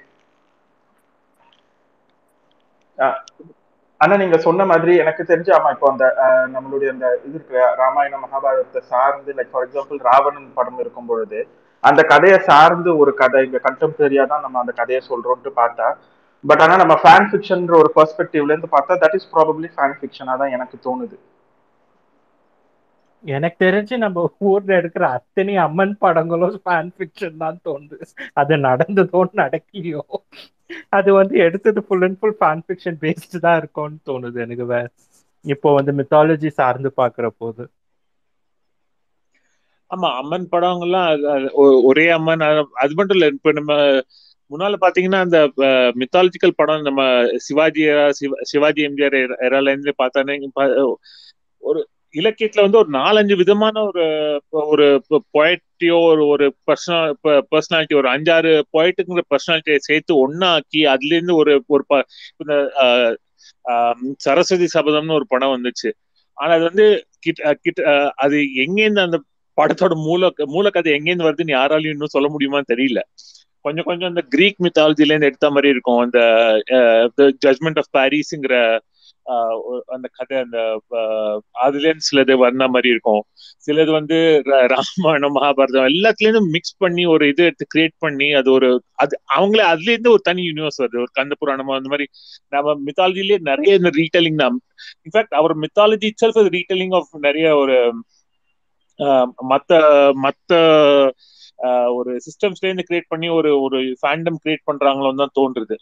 Speaker 1: ஆனா நீங்க சொன்ன மாதிரி எனக்கு தெரிஞ்சு ஆமா இப்போ அந்த நம்மளுடைய அந்த இது இருக்கு ராமாயண மகாபாரதத்தை சார்ந்து லைக் ஃபார் எக்ஸாம்பிள் ராவணன் படம் இருக்கும் பொழுது அந்த கதையை சார்ந்து ஒரு கதை இங்க கண்டெம்பரரியா தான் நம்ம அந்த கதையை சொல்றோம்ட்டு பார்த்தா பட் ஆனா நம்ம ஃபேன் ஃபிக்ஷன்ற ஒரு பெர்ஸ்பெக்டிவ்ல இருந்து பார்த்தா தட் இஸ் ப்ராபப்ளி ஃபேன் ஃபிக்ஷனா தான் எனக்கு தோணுது
Speaker 3: எனக்கு தெரிஞ்சு நம்ம ஊர்ல எடுக்கிற அத்தனை அம்மன் படங்களும் ஃபேன் ஃபிக்ஷன் தான் தோணுது அது நடந்ததோ நடக்கலையோ அது வந்து எடுத்தது full and full fan fiction based தான் இருக்கும்னு தோணுது எனக்கு வேற இப்போ வந்து மித்தாலஜி சார்ந்து பாக்குற போது
Speaker 2: ஆமா அம்மன் படங்கள்லாம் ஒரே அம்மன் அது மட்டும் இல்ல இப்ப நம்ம முன்னால பாத்தீங்கன்னா அந்த மித்தாலஜிக்கல் படம் நம்ம சிவாஜி சிவாஜி எம்ஜிஆர் எரால இருந்து பார்த்தானே ஒரு இலக்கியத்துல வந்து ஒரு நாலஞ்சு விதமான ஒரு ஒரு பொயட்டியோ ஒரு ஒரு பர்சனல் பர்சனாலிட்டி ஒரு அஞ்சாறு பொயட்டுங்கிற பர்சனாலிட்டியை சேர்த்து ஒன்னாக்கி அதுல இருந்து ஒரு ஒரு இந்த சரஸ்வதி சபதம்னு ஒரு படம் வந்துச்சு ஆனா அது வந்து கிட்ட கிட்ட அது எங்கேருந்து அந்த படத்தோட மூல மூலக்கதை எங்கேருந்து வருதுன்னு யாராலையும் இன்னும் சொல்ல முடியுமான்னு தெரியல கொஞ்சம் கொஞ்சம் அந்த கிரீக் மித்தாலஜில இருந்து எடுத்த மாதிரி இருக்கும் அந்த ஜட்மெண்ட் ஆஃப் பாரிஸ்ங்கிற அந்த கதை அந்த அதுல இருந்து சிலது வந்த மாதிரி இருக்கும் சிலது வந்து ராமாயணம் மகாபாரதம் எல்லாத்துலேருந்து மிக்ஸ் பண்ணி ஒரு இது எடுத்து கிரியேட் பண்ணி அது ஒரு அது அவங்களே அதுல இருந்து ஒரு தனி யூனிவர்ஸ் வருது ஒரு கந்த புராணமா அந்த மாதிரி நம்ம மித்தாலஜிலேயே நிறைய இந்த ரீடெலிங் தான் இன்ஃபேக்ட் அவர் மித்தாலஜி இட்செல்ஃப் ரீடெலிங் ஆஃப் நிறைய ஒரு மத்த மத்த ஒரு சிஸ்டம்ஸ்ல இருந்து கிரியேட் பண்ணி ஒரு ஒரு ஃபேண்டம் கிரியேட் பண்றாங்களோன்னு தான் தோன்றுது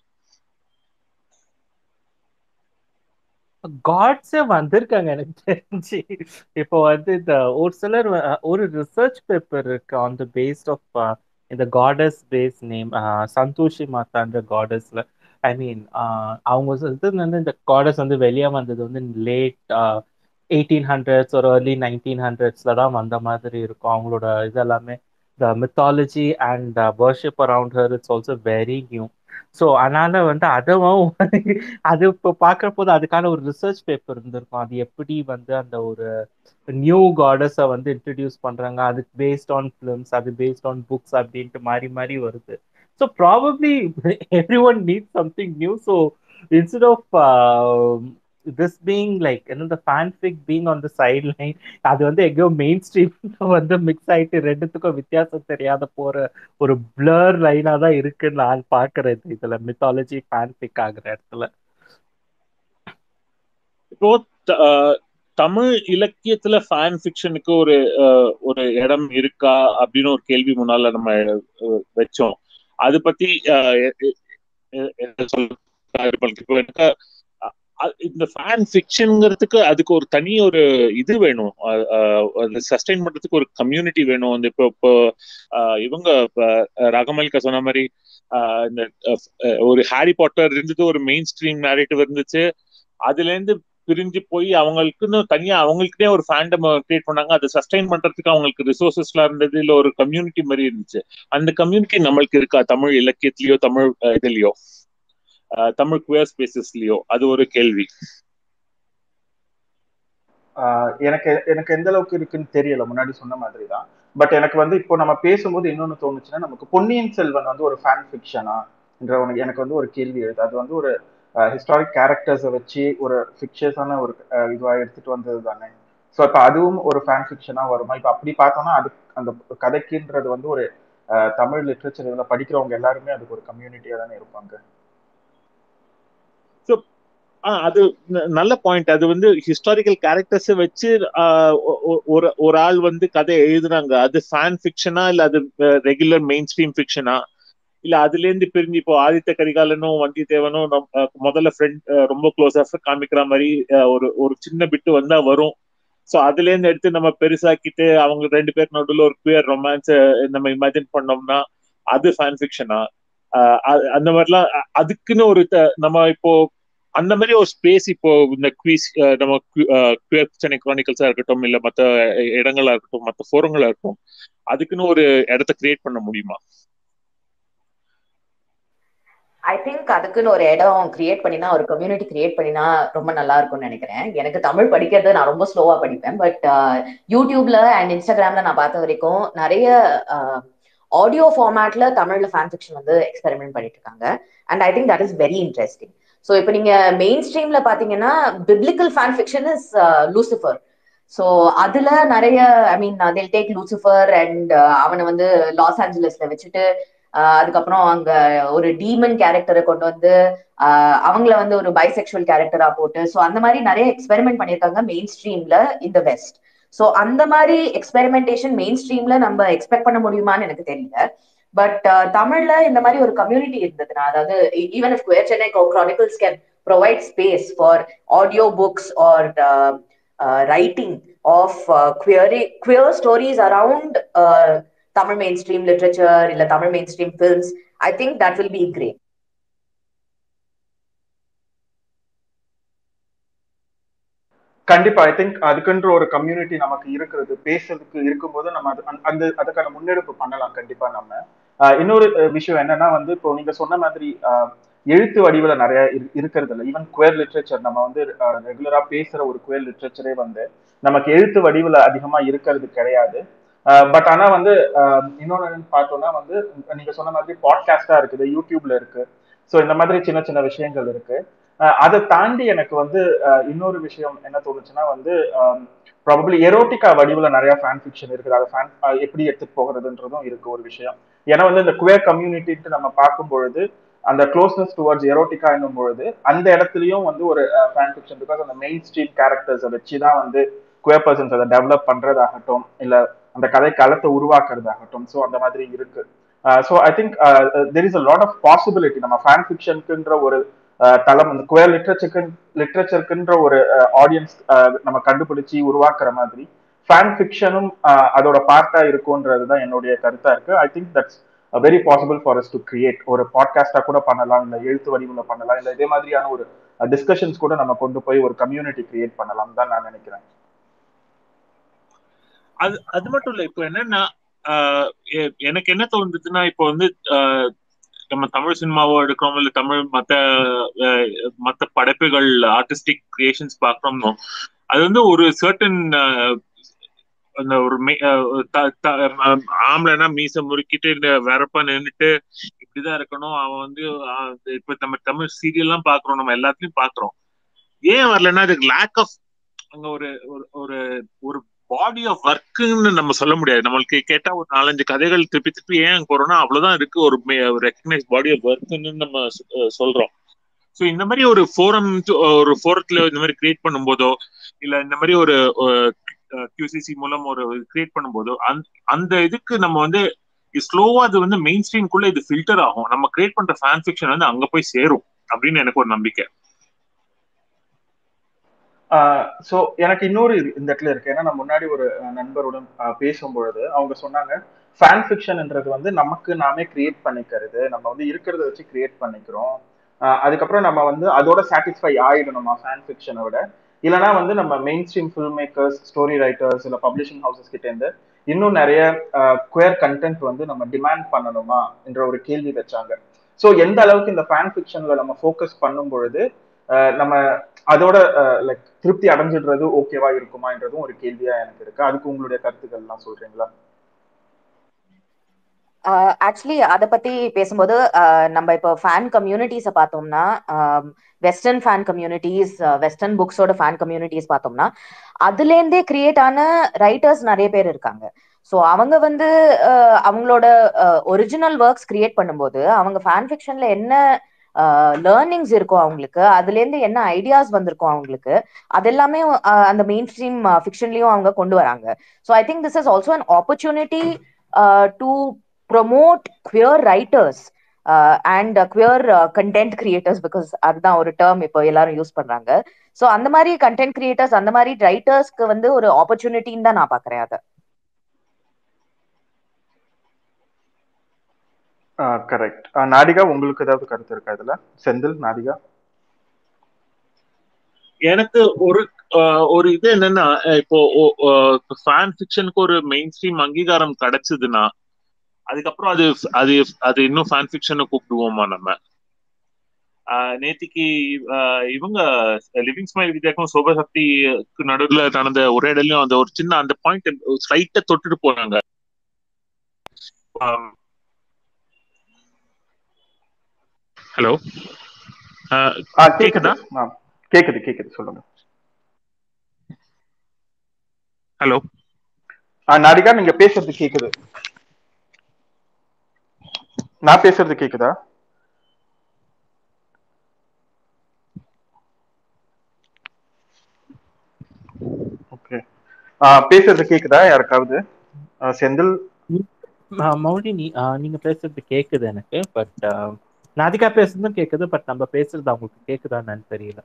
Speaker 3: காட்ஸே வந்திருக்காங்க எனக்கு தெரிஞ்சு இப்போ வந்து இந்த ஒரு சிலர் ஒரு ரிசர்ச் பேப்பர் இருக்கு ஆன் த பேஸ்ட் ஆஃப் இந்த காடஸ் பேஸ் நேம் சந்தோஷி மாதான்ற காடஸ்ல ஐ மீன் அவங்க இது வந்து இந்த காடஸ் வந்து வெளியே வந்தது வந்து லேட் எயிட்டீன் ஹண்ட்ரட்ஸ் ஒரு ஏர்லி நைன்டீன் ஹண்ட்ரட்ஸ்ல தான் வந்த மாதிரி இருக்கும் அவங்களோட இது எல்லாமே the mythology and worship around her it's also very new so அதனால வந்து அதுவும் அது இப்போ பார்க்குற போது அதுக்கான ஒரு ரிசர்ச் பேப்பர் இருந்திருக்கும் அது எப்படி வந்து அந்த ஒரு நியூ காடஸை வந்து இன்ட்ரடியூஸ் பண்றாங்க அதுக்கு பேஸ்ட் ஆன் ஃபிலிம்ஸ் அது பேஸ்ட் ஆன் புக்ஸ் அப்படின்ட்டு மாறி மாறி வருது so probably everyone need something new so instead of this being like என்ன fanfic being on the sideline அது வந்து எங்கேயோ மெயின் ஸ்ட்ரீம் வந்து மிக்ஸ் ஆயிட்டு ரெண்டுத்துக்கும் வித்தியாசம் தெரியாத போற ஒரு பிளர் லைனா தான் இருக்குன்னு நான் பாக்குறது இதுல மித்தாலஜி ஃபேன்ஃபிக் ஆகுற இடத்துல
Speaker 2: இப்போ தமிழ் இலக்கியத்துல ஃபேன் ஃபிக்ஷனுக்கு ஒரு ஒரு இடம் இருக்கா அப்படின்னு ஒரு கேள்வி முன்னால நம்ம வச்சோம் அது பத்தி இப்போ எனக்கு இந்த ஃபேன் ஃபிக்ஷனுங்கிறதுக்கு அதுக்கு ஒரு தனி ஒரு இது வேணும் அது சஸ்டைன் பண்றதுக்கு ஒரு கம்யூனிட்டி வேணும் அந்த இப்போ இப்போ இவங்க ரகமல்கா சொன்ன மாதிரி இந்த ஒரு ஹாரி பாட்டர் இருந்தது ஒரு மெயின் ஸ்ட்ரீம் நேரேட்டிவ் இருந்துச்சு அதுல இருந்து பிரிஞ்சு போய் அவங்களுக்குன்னு தனியா அவங்களுக்குனே ஒரு ஃபேண்டம் கிரியேட் பண்ணாங்க அதை சஸ்டைன் பண்றதுக்கு அவங்களுக்கு ரிசோர்சஸ்லாம் இருந்தது இல்ல ஒரு கம்யூனிட்டி மாதிரி இருந்துச்சு அந்த கம்யூனிட்டி நம்மளுக்கு இருக்கா தமிழ் இலக்கியத்திலயோ தமிழ் இதுலயோ தமிழ் குயர் ஸ்பேசஸ்லயோ அது ஒரு கேள்வி
Speaker 1: எனக்கு எனக்கு எந்த அளவுக்கு இருக்குன்னு தெரியல முன்னாடி சொன்ன மாதிரி தான் பட் எனக்கு வந்து இப்போ நம்ம பேசும்போது இன்னொன்னு தோணுச்சுன்னா நமக்கு பொன்னியின் செல்வன் வந்து ஒரு ஃபேன் ஃபிக்ஷனா என்ற எனக்கு வந்து ஒரு கேள்வி எழுது அது வந்து ஒரு ஹிஸ்டாரிக் கேரக்டர்ஸை வச்சு ஒரு ஃபிக்ஷஸான ஒரு இதுவாக எடுத்துட்டு வந்தது தானே ஸோ இப்போ அதுவும் ஒரு ஃபேன் ஃபிக்ஷனாக வருமா இப்போ அப்படி பார்த்தோம்னா அது அந்த கதைக்குன்றது வந்து ஒரு தமிழ் லிட்ரேச்சர் இதில் படிக்கிறவங்க எல்லாருமே அதுக்கு ஒரு கம்யூனிட்டியாக தானே இருப்பாங்க
Speaker 2: ஸோ அது நல்ல பாயிண்ட் அது வந்து ஹிஸ்டாரிக்கல் கேரக்டர்ஸ் வச்சு ஒரு ஒரு ஆள் வந்து கதை எழுதுனாங்க அது ஃபேன் ஃபிக்ஷனா இல்ல அது ரெகுலர் மெயின் ஸ்ட்ரீம் ஃபிக்ஷனா இல்ல அதுல இருந்து பிரிஞ்சு இப்போ ஆதித்த கரிகாலனும் வந்தியத்தேவனும் முதல்ல ஃப்ரெண்ட் ரொம்ப க்ளோஸா காமிக்கிற மாதிரி ஒரு ஒரு சின்ன பிட்டு வந்தா வரும் ஸோ அதுல இருந்து எடுத்து நம்ம பெருசாக்கிட்டு அவங்க ரெண்டு பேர் நடுவில் ஒரு குயர் ரொமான்ஸ் நம்ம இமேஜின் பண்ணோம்னா அது ஃபேன் ஃபிக்ஷனா அந்த மாதிரிலாம் அதுக்குன்னு ஒரு நம்ம இப்போ அந்த மாதிரி ஒரு ஸ்பேஸ் இப்போ இந்த குவீஸ் நம்ம சென்னை குரானிக்கல்ஸா இருக்கட்டும் இல்ல மற்ற இடங்களா இருக்கட்டும் மற்ற ஃபோரங்களா இருக்கட்டும் அதுக்குன்னு ஒரு இடத்த கிரியேட் பண்ண முடியுமா
Speaker 4: ஐ திங்க் அதுக்குன்னு ஒரு இடம் கிரியேட் பண்ணினா ஒரு கம்யூனிட்டி கிரியேட் பண்ணினா ரொம்ப நல்லா இருக்கும்னு நினைக்கிறேன் எனக்கு தமிழ் படிக்கிறது நான் ரொம்ப ஸ்லோவா படிப்பேன் பட் யூடியூப்ல அண்ட் இன்ஸ்டாகிராம்ல நான் பார்த்த வரைக்கும் நிறைய ஆடியோ ஃபார்மேட்ல தமிழ்ல ஃபேன் ஃபிக்ஷன் வந்து எக்ஸ்பெரிமெண்ட் பண்ணிட்டு இருக்காங்க and I think that is very interesting so இப்போ நீங்க மெயின் ஸ்ட்ரீம்ல பாத்தீங்கன்னா biblical fan fiction is Lucifer so அதுல நிறைய ஐ மீன் தில் டேக் லூசிஃபர் அண்ட் அவனை வந்து லாஸ் ஏஞ்சலஸ்ல வச்சுட்டு அதுக்கப்புறம் அங்க ஒரு டீமன் கேரக்டரை கொண்டு வந்து அவங்கள வந்து ஒரு பைசெக்சுவல் கேரக்டரா போட்டு ஸோ அந்த மாதிரி நிறைய எக்ஸ்பெரிமெண்ட் பண்ணியிருக்காங்க மெயின் ஸ்ட்ரீம்ல இந்த வெஸ்ட் ஸோ அந்த மாதிரி எக்ஸ்பெரிமெண்டேஷன் மெயின் ஸ்ட்ரீம்ல நம்ம எக்ஸ்பெக்ட் பண்ண முடியுமான்னு எனக்கு தெரியல பட் தமிழ்ல இந்த மாதிரி ஒரு கம்யூனிட்டி இருந்ததுன்னா அதாவது even if queer Chennai chronicles can provide space for audio books or writing of queer queer stories around Tamil mainstream literature, இல்ல Tamil mainstream films, I think that will be great.
Speaker 1: கண்டிப்பா I think அதுக்குன்ற ஒரு community நமக்கு இருக்கிறது பேசுறதுக்கு இருக்கும்போது நம்ம அது அந்த- அந்த அதுக்கான முன்னெடுப்பு பண்ணலாம் கண்டிப்பா நம்ம ஆஹ் இன்னொரு அஹ், விஷயம் என்னன்னா வந்து இப்போ நீங்க சொன்ன மாதிரி ஆஹ், எழுத்து வடிவில் நிறைய இரு- இருக்கிறது இல்லை ஈவன் குவேர் லிட்ரேச்சர் நம்ம வந்து ரெகுலரா பேசுற ஒரு குவேர் லிட்ரேச்சரே வந்து நமக்கு எழுத்து வடிவில் அதிகமா இருக்கிறது கிடையாது பட் ஆனா வந்து ஆஹ், இன்னொன்னு என்னன்னு பார்த்தோம்னா வந்து நீங்க சொன்ன மாதிரி பாட்காஸ்டா இருக்குது யூடியூப்ல இருக்கு ஸோ இந்த மாதிரி சின்ன சின்ன விஷயங்கள் இருக்கு அஹ் அதை தாண்டி எனக்கு வந்து அஹ் இன்னொரு விஷயம் என்ன தோணுச்சுன்னா வந்து ப்ராபப்ளி எரோட்டிக்கா வடிவுல நிறைய ஃபேன் ஃபிக்ஷன் இருக்குது அதை ஃபேன் எப்படி எடுத்துட்டு போகிறதுன்றதும் இருக்கு ஒரு விஷயம் ஏன்னா வந்து இந்த குவேர் கம்யூனிட்டின்ட்டு நம்ம பார்க்கும் பொழுது அந்த க்ளோஸ்னஸ் டுவர்ட்ஸ் எரோட்டிக்கா என்னும் பொழுது அந்த இடத்துலயும் வந்து ஒரு ஃபேன் ஃபிக்ஷன் பிகாஸ் அந்த மெயின் ஸ்ட்ரீம் கேரக்டர்ஸை வச்சு தான் வந்து குவேர் பர்சன்ஸ் அதை டெவலப் பண்றதாகட்டும் இல்ல அந்த கதை களத்தை உருவாக்குறதாகட்டும் ஸோ அந்த மாதிரி இருக்கு so I think there is a lot of possibility நம்ம ஃபேன் ஃபிக்ஷனுக்குன்ற ஒரு அஹ், தளம் இந்த குயர் லிட்ரேச்சருக்கு லிட்ரேச்சருக்குன்ற ஒரு ஆடியன்ஸ் நம்ம கண்டுபிடிச்சு உருவாக்குற மாதிரி ஃபேன் ஃபிக்ஷனும் அதோட பார்ட்டா இருக்கும்ன்றது தான் என்னுடைய கருத்தா இருக்கு I think that's very possible for us to create ஒரு பாட்காஸ்டா கூட பண்ணலாம் இல்ல எழுத்து வடிவில் பண்ணலாம் இல்ல இதே மாதிரியான ஒரு டிஸ்கஷன்ஸ் கூட நம்ம கொண்டு போய் ஒரு கம்யூனிட்டி கிரியேட் பண்ணலாம் தான் நான் நினைக்கிறேன்
Speaker 2: அது அது மட்டும் இல்ல இப்போ என்னன்னா ஆஹ் எ- எனக்கு என்ன தோணுதுன்னா இப்போ வந்து ஆஹ் நம்ம தமிழ் சினிமாவோ எடுக்கிறோம் இல்ல தமிழ் மத்த ஆஹ் மத்த படைப்புகள் ஆர்டிஸ்டிக் கிரியேஷன்ஸ் பாக்குறோம்னோ அது வந்து ஒரு சர்டன் அந்த ஒரு மே- ஆஹ் த- த- ஆம், ஆம்பளைனா மீச முறுக்கிட்டு இந்த வரப்பா நின்னுட்டு இப்படிதான் இருக்கணும் அவன் வந்து ஆஹ் இப்ப நம்ம தமிழ் சீரியல் எல்லாம் பாக்குறோம் நம்ம எல்லாத்துலயும் பாக்குறோம் ஏன் வரலன்னா அதுக்கு லேக் ஆஃப் அங்க ஒரு ஒரு- ஒரு ஒரு பாடி ஆஃப் ஒர்க்குன்னு நம்ம சொல்ல முடியாது நம்மளுக்கு கேட்டா ஒரு நாலஞ்சு கதைகள் திருப்பி திருப்பி ஏன் போறோம்னா அவ்வளவுதான் இருக்கு ஒரு ரெக்கக்னைஸ் பாடி ஆஃப் ஒர்க்குன்னு நம்ம சொ- அஹ் சொல்றோம் ஸோ இந்த மாதிரி ஒரு ஃபோரம் ஒரு ஃபோரத்துல இந்த மாதிரி கிரியேட் பண்ணும்போதோ இல்ல இந்த மாதிரி ஒரு கியூசிசி மூலம் ஒரு கிரியேட் பண்ணும்போதோ அந்த அந்த இதுக்கு நம்ம வந்து ஸ்லோவா அது வந்து மெயின் ஸ்ட்ரீம்குள்ள இது ஃபில்டர் ஆகும் நம்ம கிரியேட் பண்ற ஃபேன் ஃபிக்ஷன் வந்து அங்க போய் சேரும் அப்படின்னு எனக்கு ஒரு நம்பிக்கை
Speaker 1: ஸோ எனக்கு இன்னொரு இது இந்த இடத்துல இருக்கு ஏன்னா நான் முன்னாடி ஒரு அஹ், நண்பருடன் அஹ், பேசும்பொழுது அவங்க சொன்னாங்க ஃபேன் ஃபிக்ஷன்ன்றது வந்து நமக்கு நாமே கிரியேட் பண்ணிக்கிறது நம்ம வந்து இருக்கிறத வச்சு கிரியேட் பண்ணிக்கிறோம் அஹ், அதுக்கப்புறம் நம்ம வந்து அதோட சாட்டிஸ்ஃபை ஆயிடணுமா ஃபேன் ஃபிக்ஷனை விட இல்லைனா வந்து நம்ம mainstream film makers story writers இல்லை பப்ளிஷிங் ஹவுசஸ் கிட்ட இருந்து இன்னும் நிறைய குயர் கண்டென்ட் வந்து நம்ம டிமாண்ட் பண்ணணுமா என்ற ஒரு கேள்வி வச்சாங்க ஸோ எந்த அளவுக்கு இந்த ஃபேன் ஃபிக்ஷன்ல நம்ம ஃபோக்கஸ் பண்ணும் பொழுது அஹ், நம்ம அதோட லைக் திருப்தி அடைஞ்சிடுறது ஓகேவா இருக்குமான்றதும் ஒரு கேள்வியா எனக்கு இருக்கு அதுக்கு உங்களுடைய கருத்துக்கள் எல்லாம் சொல்றீங்களா
Speaker 4: ஆக்சுவலி அதை பத்தி பேசும்போது ஆஹ் நம்ம இப்போ ஃபேன் கம்யூனிட்டிஸை பார்த்தோம்னா வெஸ்டர்ன் ஃபேன் கம்யூனிட்டிஸ் வெஸ்டர்ன் புக்ஸோட ஃபேன் கம்யூனிட்டிஸ் பார்த்தோம்னா அதுலேருந்தே கிரியேட் ஆன ரைட்டர்ஸ் நிறைய பேர் இருக்காங்க ஸோ அவங்க வந்து ஆஹ் அவங்களோட ஒரிஜினல் ஒர்க்ஸ் கிரியேட் பண்ணும்போது அவங்க ஃபேன் ஃபிக்ஷன்ல என்ன லேர்னிங்ஸ் இருக்கும் அவங்களுக்கு அதுலேருந்து என்ன ஐடியாஸ் வந்திருக்கும் அவங்களுக்கு அது எல்லாமே ஆஹ் அந்த மெயின் ஸ்ட்ரீம் ஃபிக்ஷன்லயும் அவங்க கொண்டு வராங்க so I think this is also an opportunity to promote queer writers and queer content creators because அதுதான் ஒரு டேர்ம் இப்போ எல்லாரும் யூஸ் பண்றாங்க ஸோ அந்த மாதிரி கண்டென்ட் கிரியேட்டர்ஸ் அந்த மாதிரி ரைட்டர்ஸ்க்கு வந்து ஒரு ஆப்பர்ச்சுனிட்டின்னு தான் நான் பாக்குறேன் அதை
Speaker 1: கரெக்ட் நாடிகா உங்களுக்கு ஏதாவது கருத்து இருக்கா இதுல செந்தில் நாடிகா
Speaker 2: எனக்கு ஒரு ஆஹ் ஒரு இது என்னன்னா அஹ் இப்போ ஃபேன் ஃபிக்ஷனுக்கு ஒரு மெயின் ஸ்ட்ரீம் அங்கீகாரம் கிடைச்சதுன்னா அதுக்கப்புறம் அது அது அது இன்னும் ஃபேன் ஃபிக்ஷனை கூப்பிடுவோமா நம்ம ஆஹ் நேத்திக்கு ஆஹ் இவங்க லிவிங் ஸ்மைல் வித்யாக்கும் சோபசக்திக்கு நடுவுல நடந்த உரையாடலையும் அந்த ஒரு சின்ன அந்த பாயிண்ட் ஸ்லைட்டை தொட்டுட்டு போறாங்க ஹலோ
Speaker 1: ஆ, கேக்குது
Speaker 2: கேக்குதா?
Speaker 1: ஆ, கேக்குது கேக்குது சொல்லுங்க
Speaker 2: ஹலோ
Speaker 1: ஆ, நாடிகா நீங்க பேசுறது கேக்குது நான் பேசுறது கேக்குதா ஓகே பேசுறது கேக்குதா யாருக்காவது ஆ, செந்தில்
Speaker 3: ஆஹ் மௌலி நீ ஆஹ் நீங்க பேசுறது கேக்குது எனக்கு பட் நாதிகா பேசுறதும் கேக்குது பட் நம்ம பேசுறது அவங்களுக்கு கேக்குதான்னு தெரியல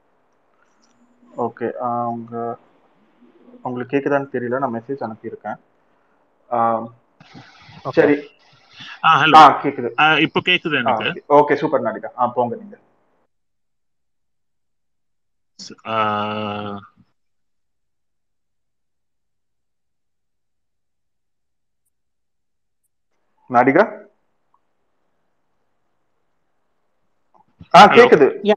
Speaker 1: ஓகே உங்க உங்களுக்கு கேக்குதான்னு தெரியல நான் மெசேஜ் அனுப்பியிருக்கேன் ஆ,
Speaker 3: Okay.
Speaker 1: சரி
Speaker 2: ஆ
Speaker 1: ஆ
Speaker 2: ஹலோ
Speaker 1: கேக்குது
Speaker 2: இப்போ கேக்குது எனக்கு
Speaker 1: ஓகே சூப்பர் நாடிகா ஆ போங்க நீங்க
Speaker 2: ஆஹ்
Speaker 1: நாடிகா ஆ
Speaker 2: Hello.
Speaker 1: கேக்குது
Speaker 3: Yeah.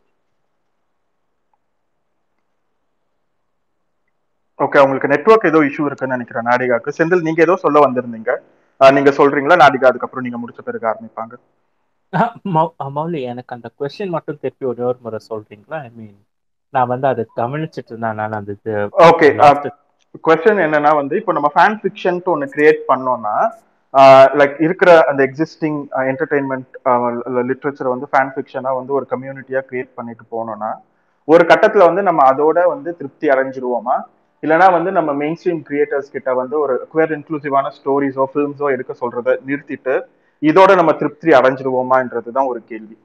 Speaker 1: ஓகே உங்களுக்கு நெட்வொர்க் ஏதோ இஷ்யூ இருக்குன்னு நினைக்கிறேன் நாடிகாக்கு செந்தில் நீங்க ஏதோ சொல்ல வந்திருந்தீங்க ஆ, நீங்க சொல்றீங்களா நாடிகா அதுக்கப்புறம் நீங்க முடிச்ச பிறகு ஆரம்பிப்பாங்க
Speaker 3: அஹ், மௌ- அஹ், மௌலி எனக்கு அந்த கொஸ்டின் மட்டும் திருப்பி ஒரே ஒரு முறை சொல்றீங்களா ஐ மீன் நான் வந்து அதை கவனிச்சிட்டு இருந்தேன் அந்த இது
Speaker 1: ஓகே
Speaker 3: lost it.
Speaker 1: கொஸ்டின் என்னன்னா வந்து இப்போ நம்ம ஃபேன் ஃபிக்ஷன் ஒன்று கிரியேட் பண்ணோம்னா லைக் இருக்கிற அந்த எக்ஸிஸ்டிங் என்டர்டெயின்மெண்ட் லிட்ரேச்சரை வந்து ஃபேன் ஃபிக்ஷனா வந்து ஒரு கம்யூனிட்டியா கிரியேட் பண்ணிட்டு போனோம்னா ஒரு கட்டத்துல வந்து நம்ம அதோட வந்து திருப்தி அடைஞ்சிருவோமா இல்லைனா வந்து நம்ம மெயின் ஸ்ட்ரீம் கிரியேட்டர்ஸ் கிட்ட வந்து ஒரு குவேர் இன்க்ளூசிவான ஸ்டோரிஸோ ஃபிலிம்ஸோ எடுக்க சொல்றதை நிறுத்திட்டு இதோட நம்ம திருப்தி அடைஞ்சிருவோமான்றது தான் ஒரு கேள்வி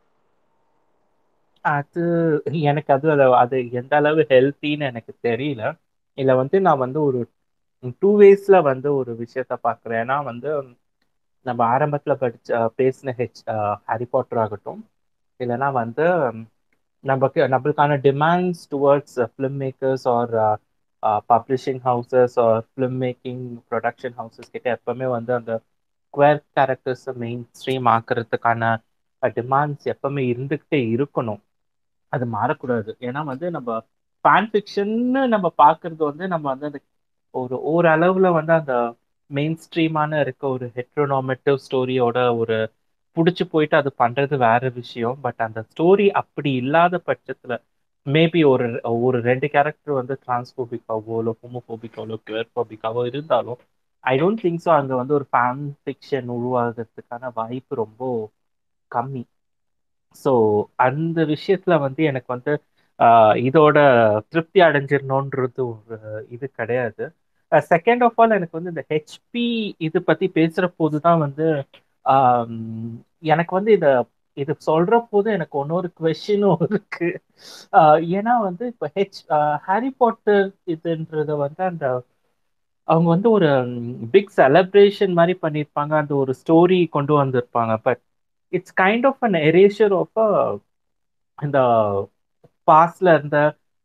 Speaker 3: அது எனக்கு அது அது அது எந்த அளவு ஹெல்த்தின்னு எனக்கு தெரியல இல்ல வந்து நான் வந்து ஒரு டூ வேஸ்ல வந்து ஒரு விஷயத்த பார்க்குறேன் ஏன்னா வந்து நம்ம ஆரம்பத்துல படிச்ச பேசின ஹெச் ஹாரி பாட்டர் ஆகட்டும் இல்லைன்னா வந்து நமக்கு நம்மளுக்கான demands towards film makers or publishing houses or film making production houses கிட்ட எப்பவுமே வந்து அந்த குவேர் கேரக்டர்ஸ் மெயின் ஸ்ட்ரீம் ஆக்குறதுக்கான டிமாண்ட்ஸ் எப்பவுமே இருந்துகிட்டே இருக்கணும் அது மாறக்கூடாது ஏன்னா வந்து நம்ம ஃபேன் ஃபிக்ஷன்னு நம்ம பார்க்கறது வந்து நம்ம வந்து அந்த ஒரு ஓரளவுல வந்து அந்த மெயின் ஸ்ட்ரீமான இருக்க ஒரு ஹெட்ரோனாமெட்டிவ் ஸ்டோரியோட ஒரு பிடிச்சி போயிட்டு அது பண்றது வேற விஷயம் பட் அந்த ஸ்டோரி அப்படி இல்லாத பட்சத்துல மேபி ஒரு ஒரு ரெண்டு கேரக்டர் வந்து டிரான்ஸ்போபிக்காவோ இல்லை ஹோமோபோபிக்காவோ கியர்போபிக்காவோ இருந்தாலும் ஐ டோன்ட் திங்க் ஸோ அங்கே வந்து ஒரு ஃபேன் ஃபிக்ஷன் உருவாகிறதுக்கான வாய்ப்பு ரொம்ப கம்மி ஸோ அந்த விஷயத்துல வந்து எனக்கு வந்து ஆஹ் இதோட திருப்தி அடைஞ்சிடணுன்றது ஒரு இது கிடையாது செகண்ட் ஆஃப் ஆல் எனக்கு வந்து இந்த ஹெச்பி இது பத்தி பேசுற போது தான் வந்து ஆம், எனக்கு வந்து இத இது சொல்ற போது எனக்கு இன்னொரு கொஷினும் இருக்கு ஆஹ் ஏன்னா வந்து இப்போ ஹெச் ஹாரி பாட்டர் இதுன்றது வந்து அந்த அவங்க வந்து ஒரு பிக் செலப்ரேஷன் மாதிரி பண்ணியிருப்பாங்க அந்த ஒரு ஸ்டோரி கொண்டு வந்திருப்பாங்க but it's kind of an erasure of இந்த பாஸ்ட்ல இருந்த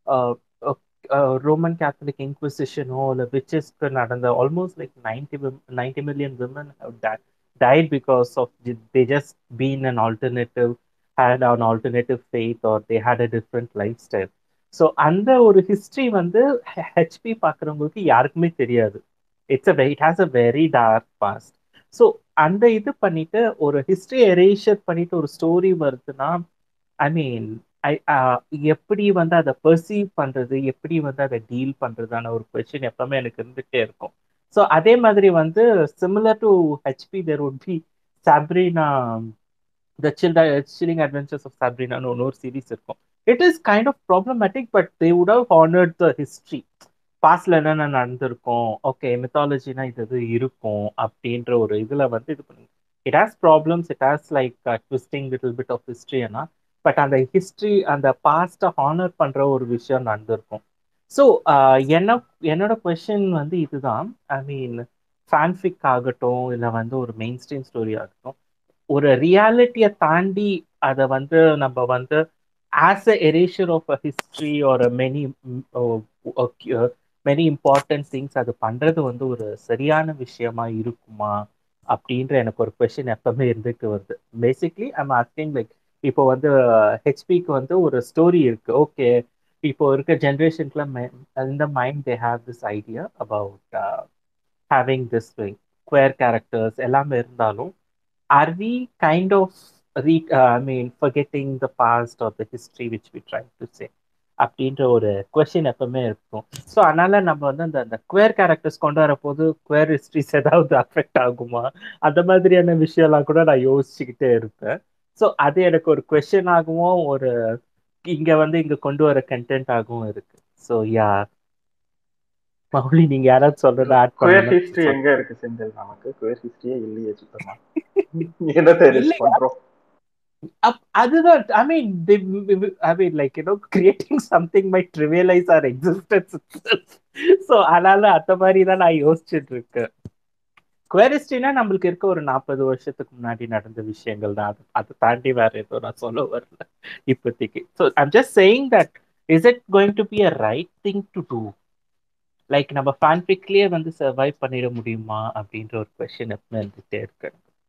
Speaker 3: ரோமன் கேத்தலிக் இன்க்விசிஷனோ இல்லை விச்சஸ்க்கு நடந்த almost like ninety ninety million women died because of ju- they just been an alternative had an alternative faith or they had a different lifestyle so அந்த ஒரு history வந்து ஹெச்பி பார்க்குறவங்களுக்கு யாருக்குமே தெரியாது it's a it has a very dark past so அந்த இது பண்ணிட்டு ஒரு ஹிஸ்ட்ரி எரேஷர் பண்ணிட்டு ஒரு ஸ்டோரி வருதுன்னா ஐ மீன் ஐ எப்படி வந்து அதை பெர்சீவ் பண்றது எப்படி வந்து அதை டீல் பண்றதான ஒரு கொஸ்டின் எப்பவுமே எனக்கு இருந்துகிட்டே இருக்கும் ஸோ அதே மாதிரி வந்து similar to HP there would be Sabrina the chill chilling adventures of சாப்ரினான்னு ஒன்று ஒரு சீரீஸ் இருக்கும் it is kind of problematic but they would have honoured the history பாஸ்ட்ல என்னென்ன நடந்திருக்கும் ஓகே மித்தாலஜினா இது இது இருக்கும் அப்படின்ற ஒரு இதுல வந்து இது பண்ணுங்க it has problems it has like twisting little bit of ஹிஸ்ட்ரினா பட் அந்த ஹிஸ்ட்ரி அந்த பாஸ்ட்டை ஹானர் பண்ற ஒரு விஷயம் நடந்திருக்கும் ஸோ என்ன என்னோட கொஷின் வந்து இதுதான் ஐ மீன் ஃபேன்ஃபிக் ஆகட்டும் இல்லை வந்து ஒரு மெயின் ஸ்ட்ரீம் ஸ்டோரி ஆகட்டும் ஒரு ரியாலிட்டியை தாண்டி அதை வந்து நம்ம வந்து as a erasure of a history ஒரு மெனி மெனி இம்பார்ட்டன்ட் திங்ஸ் அது பண்றது வந்து ஒரு சரியான விஷயமா இருக்குமா அப்படின்ற எனக்கு ஒரு கொஷின் எப்பவுமே இருந்துட்டு வருது பேசிக்லி ஐம் ஆஸ்கிங் லைக் இப்போ வந்து ஹெச்பிக்கு வந்து ஒரு ஸ்டோரி இருக்கு ஓகே இப்போ இருக்க ஜென்ரேஷனுக்குள்ள இந்த mind they have this idea about having this queer characters எல்லாமே இருந்தாலும் or we kind of re I mean forgetting the past or the history which we try to say அப்படின்ற ஒரு கொஷின் எப்பவுமே இருக்கும் ஸோ அதனால நம்ம வந்து அந்த அந்த குவேர் கேரக்டர்ஸ் கொண்டு வரப்போது குவேர் ஹிஸ்ட்ரிஸ் ஏதாவது அஃபெக்ட் ஆகுமா அந்த மாதிரியான விஷயம்லாம் கூட நான் யோசிச்சுக்கிட்டே இருப்பேன் ஸோ அது எனக்கு ஒரு கொஷின் ஆகவும் ஒரு இங்க வந்து இங்க கொண்டு வர கண்டென்ட் ஆகவும் இருக்கு ஸோ யா மௌலி நீங்க யாராவது சொல்றத ஆட்
Speaker 1: குயர் ஹிஸ்டரி
Speaker 3: பண்ணணும்
Speaker 1: எங்க இருக்கு செந்தில் நமக்கு குயர் ஹிஸ்டரியே இல்லையே சுத்தமா என்னத்தை ரிஸ்க்
Speaker 3: இல்லையா?
Speaker 1: பண்றோம்
Speaker 3: Up- அதுதான் I mean I mean like you know creating something my trivialize our existence so அதனால அந்த மாதிரி தான் நான் யோசிச்சுட்டு இருக்கேன் குவரிஸ்டினா நம்மளுக்கு இருக்க ஒரு நாற்பது வருஷத்துக்கு முன்னாடி நடந்த விஷயங்கள் தான் அது அதை தாண்டி வேற எதுவும் நான் சொல்ல வரல இப்போதைக்கு so I'm just saying that is it going to be a right thing to do like நம்ம ஃபேன்பிக்லேயே வந்து சர்வைவ் பண்ணிட முடியுமா அப்படின்ற ஒரு கொஸ்டின் எப்பவுமே இருந்துகிட்டே இருக்கு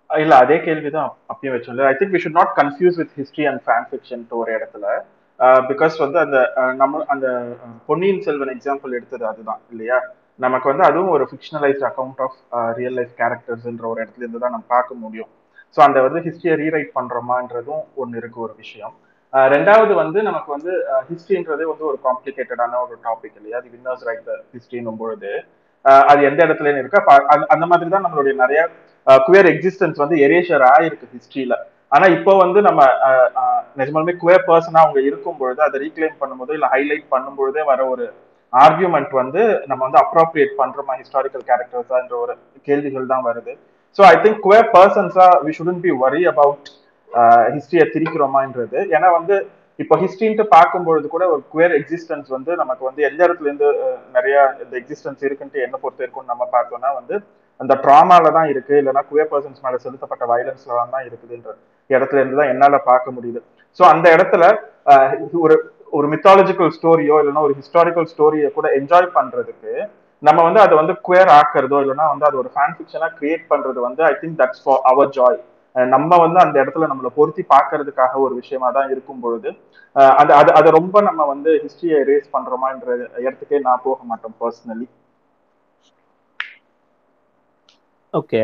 Speaker 1: இல்ல அதே கேள்விதான் அப்பயும் வச்சோம்ல I think we should not confuse with history and fan fiction ஒரு இடத்துல பிகாஸ் வந்து அந்த அஹ், நம்ம அந்த அஹ், பொன்னியின் செல்வன் எக்ஸாம்பிள் எடுத்தது அதுதான் இல்லையா நமக்கு வந்து அதுவும் ஒரு fictionalised account of real life கேரக்டர்ஸ்ன்ற ஒரு இடத்துல இருந்து தான் நம்ம பார்க்க முடியும் ஸோ அந்த வந்து ஹிஸ்டரியை ரீரைட் பண்றோமான்றதும் ஒன்று இருக்கு ஒரு விஷயம் அஹ், ரெண்டாவது வந்து நமக்கு வந்து ஹிஸ்டரின்றதே வந்து ஒரு காம்ப்ளிகேட்டடான ஒரு டாபிக் இல்லையா அது வின்னர்ஸ் ரைட் த ஹிஸ்டரினும் பொழுது அஹ், அது எந்த இடத்துல இருக்கு அப்ப அந்த- அந்த மாதிரி தான் நம்மளுடைய நிறைய குயர் எக்ஸிஸ்டன்ஸ் வந்து எரேஷர் ஆயிருக்கு ஹிஸ்டரியில ஆனா இப்போ வந்து நம்ம அஹ், அஹ், நிஜமாலுமே குயர் பர்சனா அவங்க இருக்கும் பொழுது அதை ரீக்ளைம் பண்ணும்போது இல்ல ஹைலைட் பண்ணும்பொழுதே வர ஒரு ஆர்கியூமெண்ட் வந்து நம்ம வந்து அப்ரோப்ரியேட் பண்றோமா ஹிஸ்டாரிக்கல் கேரக்டர்ஸான்ற ஒரு கேள்விகள் தான் வருது ஸோ ஐ திங்க் குயர் பர்சன்ஸா we shouldn't be worry about ஹிஸ்டரியை திரிக்கிறோமான்றது ஏன்னா வந்து இப்போ ஹிஸ்டரின்ட்டு பார்க்கும்பொழுது கூட ஒரு குயர் எக்ஸிஸ்டன்ஸ் வந்து நமக்கு வந்து எந்த இடத்துல இருந்து அஹ், நிறைய இந்த எக்ஸிஸ்டன்ஸ் இருக்குன்ட்டு என்ன பொறுத்த இருக்குன்னு நம்ம பார்த்தோம்னா வந்து அந்த ட்ராமால தான் இருக்கு இல்லைன்னா குயர் பர்சன்ஸ் மேல செலுத்தப்பட்ட வயலன்ஸ்ல தான் இருக்குதுன்ற இடத்துல இருந்து தான் என்னால பார்க்க முடியுது ஸோ அந்த இடத்துல அஹ், ஒரு ஒரு மித்தாலஜிக்கல் ஸ்டோரியோ இல்லைன்னா ஒரு ஹிஸ்டாரிக்கல் ஸ்டோரியை கூட என்ஜாய் பண்றதுக்கு நம்ம வந்து அதை வந்து குயர் ஆக்குறதோ இல்லைன்னா வந்து அது ஒரு ஃபேன் ஃபிக்ஷனா கிரியேட் பண்றது வந்து I think that's for our joy நம்ம வந்து அந்த இடத்துல நம்மளை பொருத்தி பார்க்கறதுக்காக ஒரு விஷயமா தான் இருக்கும் பொழுது அஹ், அது அது அதை ரொம்ப நம்ம வந்து ஹிஸ்டரியை ரேஸ் பண்றோமான்ற இடத்துக்கே நான் போக மாட்டோம் பர்சனலி
Speaker 3: ஓகே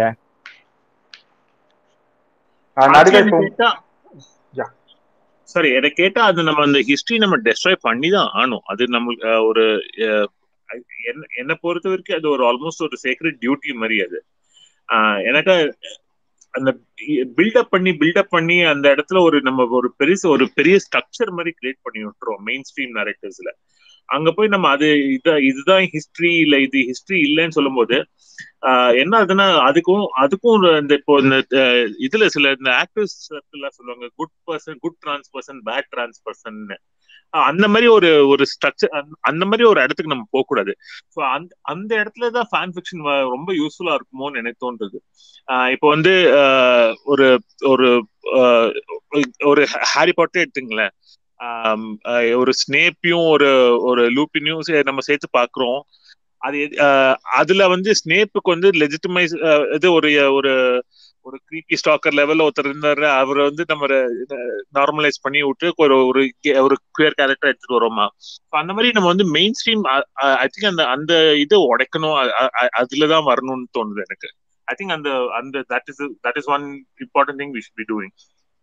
Speaker 1: நடிகை இப்போ
Speaker 2: கேட்டா
Speaker 1: Yeah.
Speaker 2: சாரி என்ன கேட்டா அது நம்ம அந்த ஹிஸ்டரி நம்ம டெஸ்ட்ராய் பண்ணி தான் ஆனும் அது நம்மளுக்கு அஹ், ஒரு அஹ், என்ன- என்னை பொறுத்த வரைக்கும் அது ஒரு ஆல்மோஸ்ட் ஒரு சேக்ரெட் டியூட்டி மாதிரி அது ஆஹ், எனக்கு அந்த பில்டப் பண்ணி பில்டப் பண்ணி அந்த இடத்துல ஒரு நம்ம ஒரு பெருசு ஒரு பெரிய ஸ்ட்ரக்சர் மாதிரி கிரியேட் பண்ணி விட்டுருவோம் மெயின் ஸ்ட்ரீம் நரேட்டிவ்ஸ்ல அங்க போய் நம்ம அது இத இதுதான் ஹிஸ்டரி இல்ல இது ஹிஸ்டரி இல்லைன்னு சொல்லும்போது ஆஹ் என்ன ஆகுதுன்னா அதுக்கும் அதுக்கும் ஒரு இந்த இப்போ இந்த அஹ், இதுல சில இந்த ஆக்டர்ஸ் எல்லாம் சொல்லுவாங்க good person good trans person bad trans person அந்த மாதிரி ஒரு ஒரு ஸ்ட்ரக்சர் அந்த மாதிரி ஒரு இடத்துக்கு நம்ம போக கூடாது ஸோ அந்த அந்த இடத்துல தான் ஃபேன் ஃபிக்ஷன் ரொம்ப யூஸ்ஃபுல்லா இருக்குமோன்னு எனக்கு தோன்றுது ஆஹ் இப்போ வந்து ஆஹ் ஒரு ஒரு ஆஹ் ஒரு ஹாரி பாட்டே எடுத்துங்களேன் ஆம், ஆஹ் ஒரு ஸ்னேப்பையும் ஒரு ஒரு லூப்பினையும் சே- நம்ம சேர்த்து பாக்குறோம் அது எது- ஆஹ் அதுல வந்து ஸ்னேப்புக்கு வந்து லெஜிட்டிமைஸ் இது ஒரு ஒரு ஒரு creepy ஸ்டாக்கர் லெவல்ல ஒருத்தர் இருந்தாரு அவரை வந்து நம்ம நார்மலைஸ் பண்ணி விட்டு ஒரு ஒரு கே- ஒரு குயர் கேரக்டர் எடுத்துட்டு வரோமா So அந்த மாதிரி நம்ம வந்து மெயின் ஸ்ட்ரீம் ஐ திங்க் அந்த அந்த இது உடைக்கணும் அ- அ- அ- அதுலதான் வரணும்னு தோணுது எனக்கு ஐ திங்க் அந்த அந்த that is that is one important thing we should be doing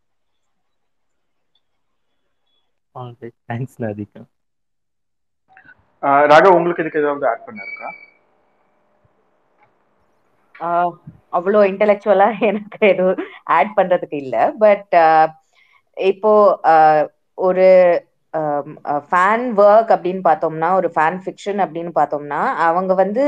Speaker 3: thanks Nadika
Speaker 1: ah, Raghav உங்களுக்கு இதுக்கு ஏதாவது ஆட் பண்ண இருக்கா
Speaker 4: ஆஹ் அவ்வளோ இன்டெலெக்சுவலா எனக்கு எதுவும் ஆட் பண்றதுக்கு இல்ல பட் இப்போ ஆஹ் ஒரு ஃபேன் ஒர்க் அப்படின்னு பார்த்தோம்னா ஒரு ஃபேன் ஃபிக்ஷன் அப்படின்னு பார்த்தோம்னா அவங்க வந்து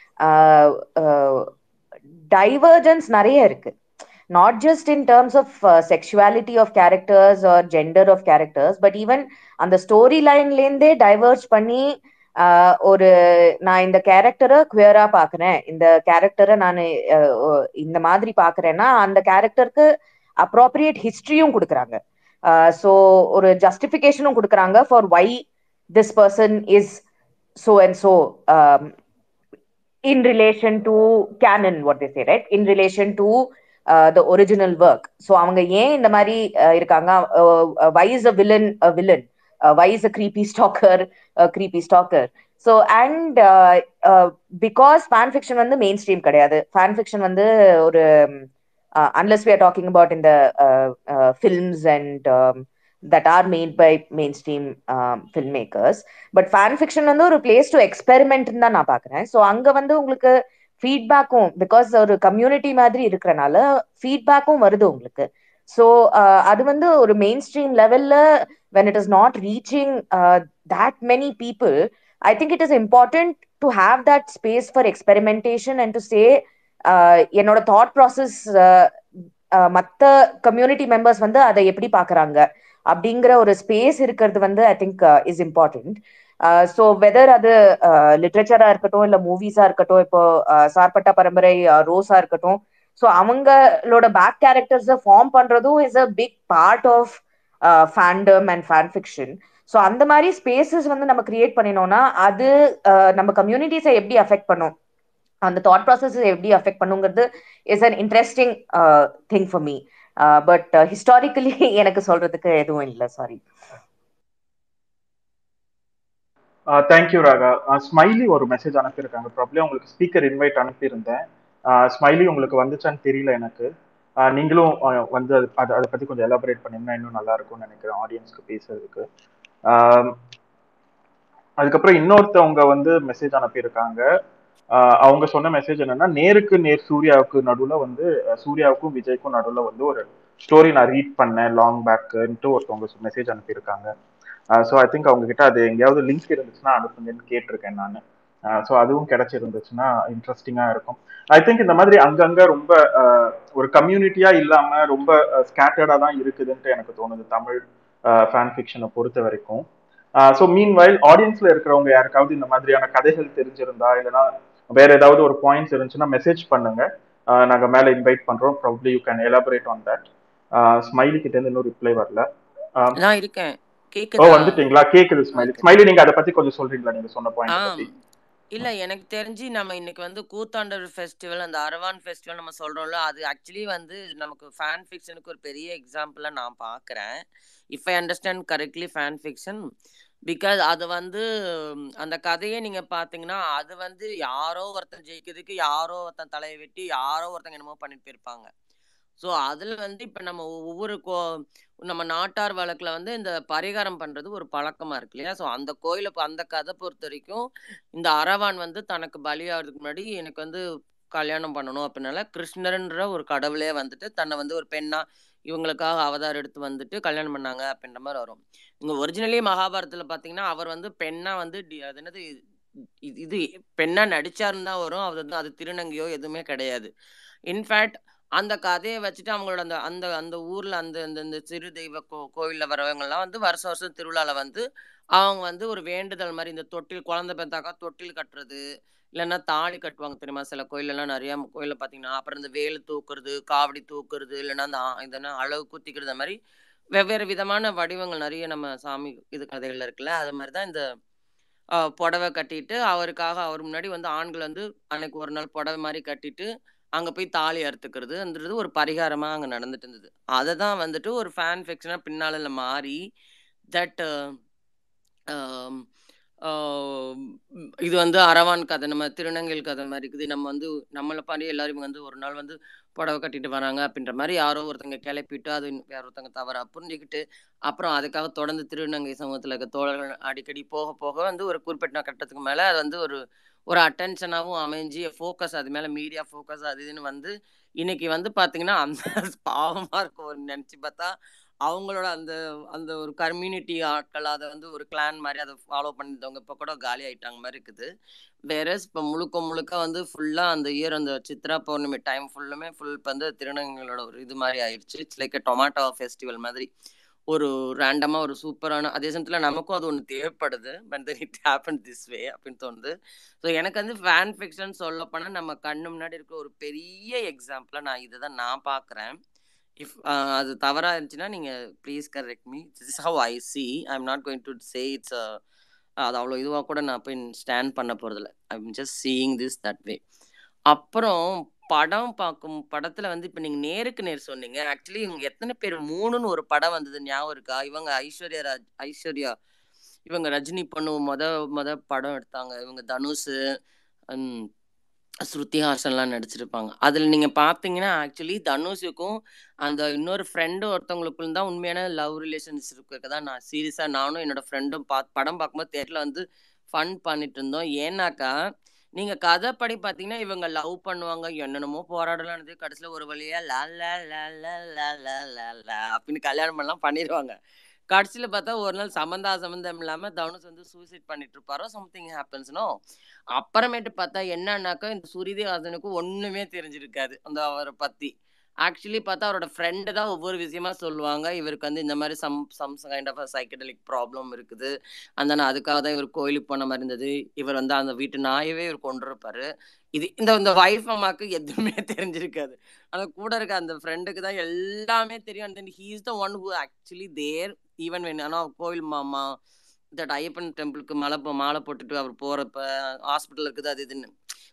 Speaker 4: டைவர்ஜன்ஸ் நிறைய இருக்கு not just in terms of sexuality of characters or gender of characters but even அந்த ஸ்டோரி லைன்லேருந்தே டைவர்ஜ் பண்ணி ஆஹ் ஒரு நான் இந்த கேரக்டரை குயரா பாக்குறேன் இந்த கேரக்டரை நான் இந்த மாதிரி பாக்குறேன்னா அந்த கேரக்டருக்கு அப்ராப்ரியேட் ஹிஸ்டரியும் கொடுக்குறாங்க ஸோ ஒரு ஜஸ்டிஃபிகேஷனும் கொடுக்குறாங்க for why this person is so and so um, in relation to canon what they say right in relation to uh, the original work so அவங்க ஏன் இந்த மாதிரி uh, இருக்காங்க uh, uh, why is a villain a villain uh, why is a creepy stalker a creepy stalker so and uh, uh, because fan fiction வந்து mainstream கிடையாது fan fiction வந்து ஒரு uh, unless we are talking about in the uh, uh, films and um, that are made by mainstream um, filmmakers but fan fiction வந்து ஒரு place to experiment தான் நான் பாக்குறேன் so அங்க வந்து உங்களுக்கு ஃபீட்பேக்கும் பிகாஸ் ஒரு கம்யூனிட்டி மாதிரி இருக்கிறனால ஃபீட்பேக்கும் வருது உங்களுக்கு ஸோ அது வந்து ஒரு மெயின் ஸ்ட்ரீம் லெவல்ல when it is not reaching that many people i think it is important to have that space for experimentation and to say uh, என்னோட தாட் ப்ராசஸ் மற்ற கம்யூனிட்டி மெம்பர்ஸ் வந்து அதை எப்படி பாக்குறாங்க அப்படிங்கிற ஒரு ஸ்பேஸ் இருக்கிறது வந்து I think is important so whether அது லிட்ரேச்சரா இருக்கட்டும் இல்ல மூவிஸா இருக்கட்டும் இப்போ சார்பட்டா பரம்பரை ரோஸா இருக்கட்டும் ஸோ அவங்களோட பேக் கேரக்டர்ஸை ஃபார்ம் பண்றதும் is a big part of fandom and fan fiction so அந்த மாதிரி ஸ்பேசஸ் வந்து நம்ம கிரியேட் பண்ணினோம்னா அது நம்ம கம்யூனிட்டிஸை எப்படி அஃபெக்ட் பண்ணும் அந்த தாட் ப்ராசஸ் எப்படி அஃபெக்ட் பண்ணுங்கிறது is an interesting thing for me but historically எனக்கு சொல்றதுக்கு எதுவும் இல்லை சாரி
Speaker 1: தேங்க்யூ ராகா ஸ்மைலி ஒரு மெசேஜ் அனுப்பியிருக்காங்க ப்ராப்ளம் உங்களுக்கு ஸ்பீக்கர் இன்வைட் அனுப்பியிருந்தேன் ஸ்மைலி உங்களுக்கு வந்துச்சான்னு தெரியல எனக்கு ஆஹ் நீங்களும் ஆஹ் வந்து அது அதை அதை பற்றி கொஞ்சம் எலாபரேட் பண்ணிங்கன்னா இன்னும் நல்லா இருக்கும்னு நினைக்கிறேன் ஆடியன்ஸ்க்கு பேசுறதுக்கு ஆஹ் அதுக்கப்புறம் இன்னொருத்தவங்க வந்து மெசேஜ் அனுப்பியிருக்காங்க ஆஹ் அவங்க சொன்ன மெசேஜ் என்னன்னா நேருக்கு நேர் சூர்யாவுக்கு நடுவில் வந்து அஹ் சூர்யாவுக்கும் விஜய்க்கும் நடுவில் வந்து ஒரு ஸ்டோரி நான் ரீட் பண்ணேன் லாங் பேக்குன்ட்டு ஒருத்தவங்க மெசேஜ் அனுப்பியிருக்காங்க ஸோ ஐ திங்க் அவங்க கிட்ட அது எங்கேயாவது லிங்க் இருந்துச்சுன்னா அனுப்புங்கன்னு கேட்டிருக்கேன் நான் ஸோ அதுவும் கிடைச்சிருந்துச்சுன்னா இன்ட்ரெஸ்டிங்காக இருக்கும் ஐ திங்க் இந்த மாதிரி அங்கங்க ரொம்ப ஆஹ் ஒரு கம்யூனிட்டியா இல்லாம ரொம்ப ஸ்கேட்டர்டா தான் இருக்குதுன்ட்டு எனக்கு தோணுது தமிழ் ஃபேன் ஃபிக்ஷனை பொறுத்த வரைக்கும் ஸோ மீன் வைல் ஆடியன்ஸ்ல இருக்கிறவங்க யாருக்காவது இந்த மாதிரியான கதைகள் தெரிஞ்சிருந்தா இல்லைன்னா வேற ஏதாவது ஒரு பாயிண்ட்ஸ் இருந்துச்சுன்னா மெசேஜ் பண்ணுங்க ஆஹ் நாங்க மேல இன்வைட் பண்றோம் probably you can elaborate on that Smiley கிட்ட இருந்து இன்னும் ரிப்ளை வரல ஆஹ்
Speaker 5: நான் இருக்கேன்
Speaker 1: ஓ
Speaker 5: கேக்குதா
Speaker 1: வந்துட்டீங்களா கேக்குது ஸ்மைலி
Speaker 5: ஓகே
Speaker 1: ஸ்மைலி நீங்க அதை பத்தி கொஞ்சம் சொல்றீங்களா நீங்க சொன்ன பாயிண்ட்
Speaker 5: ஆம்
Speaker 1: பத்தி
Speaker 5: இல்ல எனக்கு தெரிஞ்சு நம்ம இன்னைக்கு வந்து கூத்தாண்டவர் ஃபெஸ்டிவல் அந்த அரவான் ஃபெஸ்டிவல் நம்ம சொல்றோம்ல அது ஆக்சுவலி வந்து நமக்கு ஃபேன் ஃபிக்ஷனுக்கு ஒரு பெரிய எக்ஸாம்பிளா நான் பார்க்கறேன் if I understand correctly fan fiction because அது வந்து ம், அந்த கதையை நீங்க பாத்தீங்கன்னா அது வந்து யாரோ ஒருத்தன் ஜெயிக்கிறதுக்கு யாரோ ஒருத்தன் தலையை வெட்டி யாரோ ஒருத்தங்க என்னமோ பண்ணிட்டு போயிருப்பாங்க ஸோ அதில் வந்து இப்போ நம்ம ஒவ்வொரு கோ நம்ம நாட்டார் வழக்கில் வந்து இந்த பரிகாரம் பண்ணுறது ஒரு பழக்கமாக இருக்கு இல்லையா ஸோ அந்த கோயிலை பொ- அந்த கதை பொறுத்த வரைக்கும் இந்த அரவான் வந்து தனக்கு பலியாகிறதுக்கு முன்னாடி எனக்கு வந்து கல்யாணம் பண்ணணும் அப்படின்னால கிருஷ்ணர்ன்ற ஒரு கடவுளே வந்துட்டு தன்னை வந்து ஒரு பெண்ணா இவங்களுக்காக அவதாரம் எடுத்து வந்துட்டு கல்யாணம் பண்ணாங்க அப்படின்ற மாதிரி வரும் இங்க ஒரிஜினலி மகாபாரதத்தில் பார்த்தீங்கன்னா அவர் வந்து பெண்ணா வந்து டி- அது என்னது இது இது பெண்ணா நடிச்சாருன்னு தான் வரும் அது வந்து அது திருநங்கையோ எதுவுமே கிடையாது இன்ஃபேக்ட் அந்த கதையை வச்சுட்டு அவங்களோட அந்த அந்த அந்த ஊர்ல அந்த அந்த இந்த சிறு தெய்வ கோ கோவில்ல வரவங்கலாம் வந்து வருஷம் வருஷம் திருவிழால வந்து அவங்க வந்து ஒரு வேண்டுதல் மாதிரி இந்த தொட்டில் குழந்தை பெத்தாக்கா தொட்டில் கட்டுறது இல்லைன்னா தாலி கட்டுவாங்க தெரியுமா சில கோயிலெல்லாம் நிறைய கோயில்ல பார்த்தீங்கன்னா அப்புறம் இந்த வேலு தூக்குறது காவடி தூக்குறது இல்லைன்னா அந்த ஆ- இதென்ன அளவு குத்திக்கிறது அந்த மாதிரி வெவ்வேறு விதமான வடிவங்கள் நிறைய நம்ம சாமி இது கதைகள்ல இருக்குல்ல அது மாதிரி தான் இந்த ஆஹ் புடவை கட்டிட்டு அவருக்காக அவர் முன்னாடி வந்து ஆண்கள் வந்து அன்னைக்கு ஒரு நாள் புடவை மாதிரி கட்டிட்டு அங்க போய் தாலி அறுத்துக்கிறதுன்றது ஒரு பரிகாரமா அங்க நடந்துட்டு இருந்தது அதை தான் வந்துட்டு ஒரு ஃபேன் ஃபிக்ஷனா பின்னால மாறி தட் இது வந்து அரவான் கதை நம்ம திருநங்கைகள் கதை மாதிரி இருக்குது நம்ம வந்து நம்மளை பாடி எல்லாரும் வந்து ஒரு நாள் வந்து புடவை கட்டிட்டு வராங்க அப்படின்ற மாதிரி யாரோ ஒருத்தங்க கிளப்பிட்டு அது வேற ஒருத்தங்க தவறா புரிஞ்சுக்கிட்டு அப்புறம் அதுக்காக தொடர்ந்து திருநங்கை சமூகத்தில் இருக்க தோழர்கள் அடிக்கடி போக போக வந்து ஒரு குறிப்பிட்ட கட்டத்துக்கு மேலே அது வந்து ஒரு ஒரு அட்டென்ஷனாகவும் அமைஞ்சு ஃபோக்கஸ் அது மேலே மீடியா ஃபோக்கஸ் அது இதுன்னு வந்து இன்னைக்கு வந்து பார்த்தீங்கன்னா அந்த பாவமாக இருக்கும் ஒரு நினச்சி பார்த்தா அவங்களோட அந்த அந்த ஒரு கம்யூனிட்டி ஆட்கள் அதை வந்து ஒரு கிளான் மாதிரி அதை ஃபாலோ பண்ணிருந்தவங்க இப்போ கூட காலி ஆயிட்டாங்க மாதிரி இருக்குது வேற இப்போ முழுக்க முழுக்க வந்து ஃபுல்லாக அந்த இயர் அந்த சித்ரா பௌர்ணமி டைம் ஃபுல்லுமே ஃபுல் இப்போ வந்து திருநங்கைகளோட ஒரு இது மாதிரி ஆயிடுச்சு இட்ஸ் லைக் டொமாட்டோ ஃபெஸ்டிவல் மாதிரி ஒரு ரேண்டமாக ஒரு சூப்பரான அதே சமயத்தில் நமக்கும் அது ஒன்று தேவைப்படுது but then it happen this way அப்படின்னு தோணுது ஸோ எனக்கு வந்து ஃபேன் ஃபிக்ஷன் சொல்லப்போனால் நம்ம கண்ணு முன்னாடி இருக்க ஒரு பெரிய எக்ஸாம்பிளாக நான் இதை தான் நான் பார்க்குறேன் இஃப் அது தவறாக இருந்துச்சுன்னா நீங்கள் please correct me this is how I see I am not going to say it's அது அவ்வளோ இதுவாக கூட நான் போய் ஸ்டாண்ட் பண்ண போகிறதில்ல I am just seeing this that way அப்புறம் படம் பார்க்கும் படத்துல வந்து இப்போ நீங்க நேருக்கு நேர் சொன்னீங்க ஆக்சுவலி இவங்க எத்தனை பேர் மூணுன்னு ஒரு படம் வந்தது ஞாபகம் இருக்கா இவங்க ஐஸ்வர்யா ராஜ் ஐஸ்வர்யா இவங்க ரஜினி பொண்ணு மொத மொத படம் எடுத்தாங்க இவங்க தனுஷ் ஹம், ஸ்ருதி ஹாசன்லாம் நடிச்சிருப்பாங்க அதில் நீங்கள் பார்த்தீங்கன்னா ஆக்சுவலி தனுஷுக்கும் அந்த இன்னொரு ஃப்ரெண்டு ஒருத்தவங்களுக்குள்ள தான் உண்மையான லவ் ரிலேஷன்ஷிப் இருக்கதான் நான் சீரியஸாக நானும் என்னோட ஃப்ரெண்டும் பா படம் பார்க்கும்போது தேட்டரில் வந்து ஃபன் பண்ணிட்டு இருந்தோம் ஏன்னாக்கா நீங்கள் கதைப்படி பார்த்தீங்கன்னா இவங்க லவ் பண்ணுவாங்க என்னென்னமோ போராடலாம் கடைசியில் ஒரு வழியா லா லா லா லா லா லா லா லா அப்படின்னு கல்யாணம் பண்ணலாம் பண்ணிடுவாங்க கடைசியில் பார்த்தா ஒரு நாள் சம்மந்தா சம்மந்தம் இல்லாமல் தனுஷ் வந்து சூசைட் பண்ணிட்டு இருப்பாரோ சம்திங் ஹேப்பன்ஸ்னோ அப்புறமேட்டு பார்த்தா என்னன்னாக்கா இந்த சுருதிஹாசனுக்கு ஒண்ணுமே தெரிஞ்சிருக்காது அந்த அவரை பத்தி ஆக்சுவலி பார்த்தா அவரோட ஃப்ரெண்டு தான் ஒவ்வொரு விஷயமா சொல்லுவாங்க இவருக்கு வந்து இந்த மாதிரி some some kind of psychedelic problem இருக்குது அந்த நான் அதுக்காக தான் இவர் கோயிலுக்கு போன மாதிரி இருந்தது இவர் வந்து அந்த வீட்டு நாயவே இவர் கொண்டிருப்பாரு இது இந்த இந்த வைஃப் அம்மாக்கு எதுவுமே தெரிஞ்சிருக்காது ஆனா கூட இருக்க அந்த ஃப்ரெண்டுக்கு தான் எல்லாமே தெரியும் and then he is the one who actually there even when ஆனால் கோயில் மாமா தட் ஐயப்பன் டெம்பிளுக்கு மலை போ மாலை போட்டுட்டு அவர் போகிறப்ப ஹாஸ்பிட்டல் இருக்குது அது இதுன்னு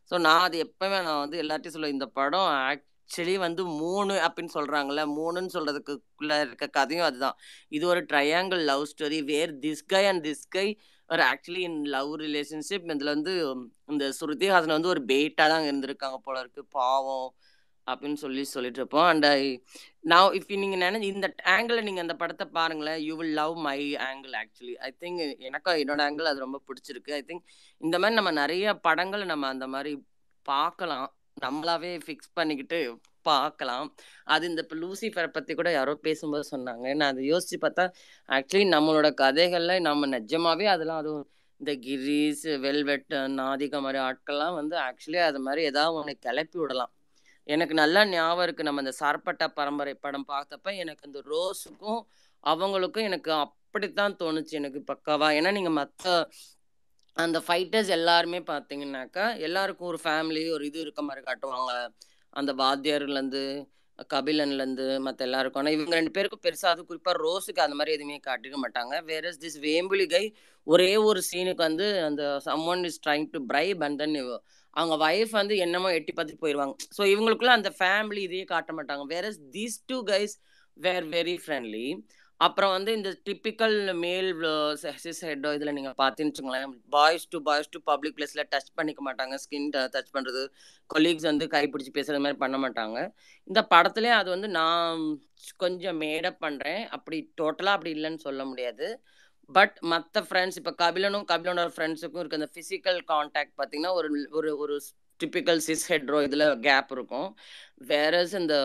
Speaker 5: ஸோ நான் அது எப்பவுமே நான் வந்து எல்லாத்தையும் சொல்லுவேன் இந்த படம் ஆக்சுவலி வந்து மூணு அப்படின்னு சொல்றாங்கல்ல மூணுன்னு சொல்றதுக்குள்ள இருக்க கதையும் அதுதான் இது ஒரு triangle love story where this guy and this guy ஒரு ஆக்சுவலி இன் லவ் ரிலேஷன்ஷிப் இதுல வந்து இந்த ஸ்ருதி ஹாசன் வந்து ஒரு பெயிட்டா தான் இருந்திருக்காங்க போல இருக்கு பாவம் அப்படின்னு சொல்லி சொல்லிட்டு இருப்போம் அண்ட் ஐ நான் இஃப் நீங்க நினைச்சு இந்த ஆங்கிள் நீங்க அந்த படத்தை பாருங்களேன் you will love my angle actually I think எனக்கும் என்னோட ஆங்கிள் அது ரொம்ப பிடிச்சிருக்கு ஐ திங்க் இந்த மாதிரி நம்ம நிறைய படங்களை நம்ம அந்த மாதிரி பார்க்கலாம் நம்மளாவே ஃபிக்ஸ் பண்ணிக்கிட்டு பார்க்கலாம் அது இந்த இப்போ லூசிஃபரை பற்றி கூட யாரோ பேசும்போது சொன்னாங்க நான் அதை யோசிச்சு பார்த்தா ஆக்சுவலி நம்மளோட கதைகளில் நம்ம நிஜமாவே அதெல்லாம் அதுவும் இந்த கிரீஸ் வெல்வெட் நாதிகா மாதிரி ஆட்கள்லாம் வந்து ஆக்சுவலி அது மாதிரி ஏதாவது ஒன்று கிளப்பி விடலாம் எனக்கு நல்லா ஞாபகம் இருக்கு நம்ம இந்த சார்பட்டா பரம்பரை படம் பார்த்தப்ப எனக்கு அந்த ரோஸுக்கும் அவங்களுக்கும் எனக்கு அப்படித்தான் தோணுச்சு எனக்கு பக்காவா ஏன்னா நீங்க மற்ற அந்த ஃபைட்டர்ஸ் எல்லாருமே பார்த்தீங்கன்னாக்கா எல்லாருக்கும் ஒரு ஃபேமிலி ஒரு இது இருக்க மாதிரி காட்டுவாங்க அந்த வாத்தியார்லேருந்து கபிலன்லேருந்து மற்ற எல்லாருக்கும் ஆனால் இவங்க ரெண்டு பேருக்கும் பெருசாக அது குறிப்பாக ரோஸுக்கு அந்த மாதிரி எதுவுமே காட்டிக்க மாட்டாங்க வேற திஸ் வேம்புலி கை ஒரே ஒரு சீனுக்கு வந்து அந்த someone is trying to bribe and then அவங்க ஒய்ஃப் வந்து என்னமோ எட்டி பார்த்துட்டு போயிடுவாங்க ஸோ இவங்களுக்குள்ள அந்த ஃபேமிலி இதையே காட்ட மாட்டாங்க வேற these two guys were very friendly அப்புறம் வந்து இந்த டிப்பிக்கல் மேல் சிஸ் ஹெட்டோ இதில் நீங்கள் பார்த்தீங்கன்னு வச்சுங்களேன் boys to boys to public பிளேஸில் டச் பண்ணிக்க மாட்டாங்க ஸ்கின் டச் பண்ணுறது கொலீக்ஸ் வந்து கைப்பிடிச்சி பேசுகிற மாதிரி பண்ண மாட்டாங்க இந்த படத்துலேயே அது வந்து நான் கொஞ்சம் மேடப் பண்ணுறேன் அப்படி டோட்டலாக அப்படி இல்லைன்னு சொல்ல முடியாது பட் மற்ற ஃப்ரெண்ட்ஸ் இப்போ கபிலனும் கபிலனோட ஃப்ரெண்ட்ஸுக்கும் இருக்க அந்த ஃபிசிக்கல் கான்டாக்ட் பார்த்தீங்கன்னா ஒரு ஒரு ஒரு டிப்பிக்கல் சிஸ் ஹெட்ரோ இதில் கேப் இருக்கும் வேறஸ் இந்த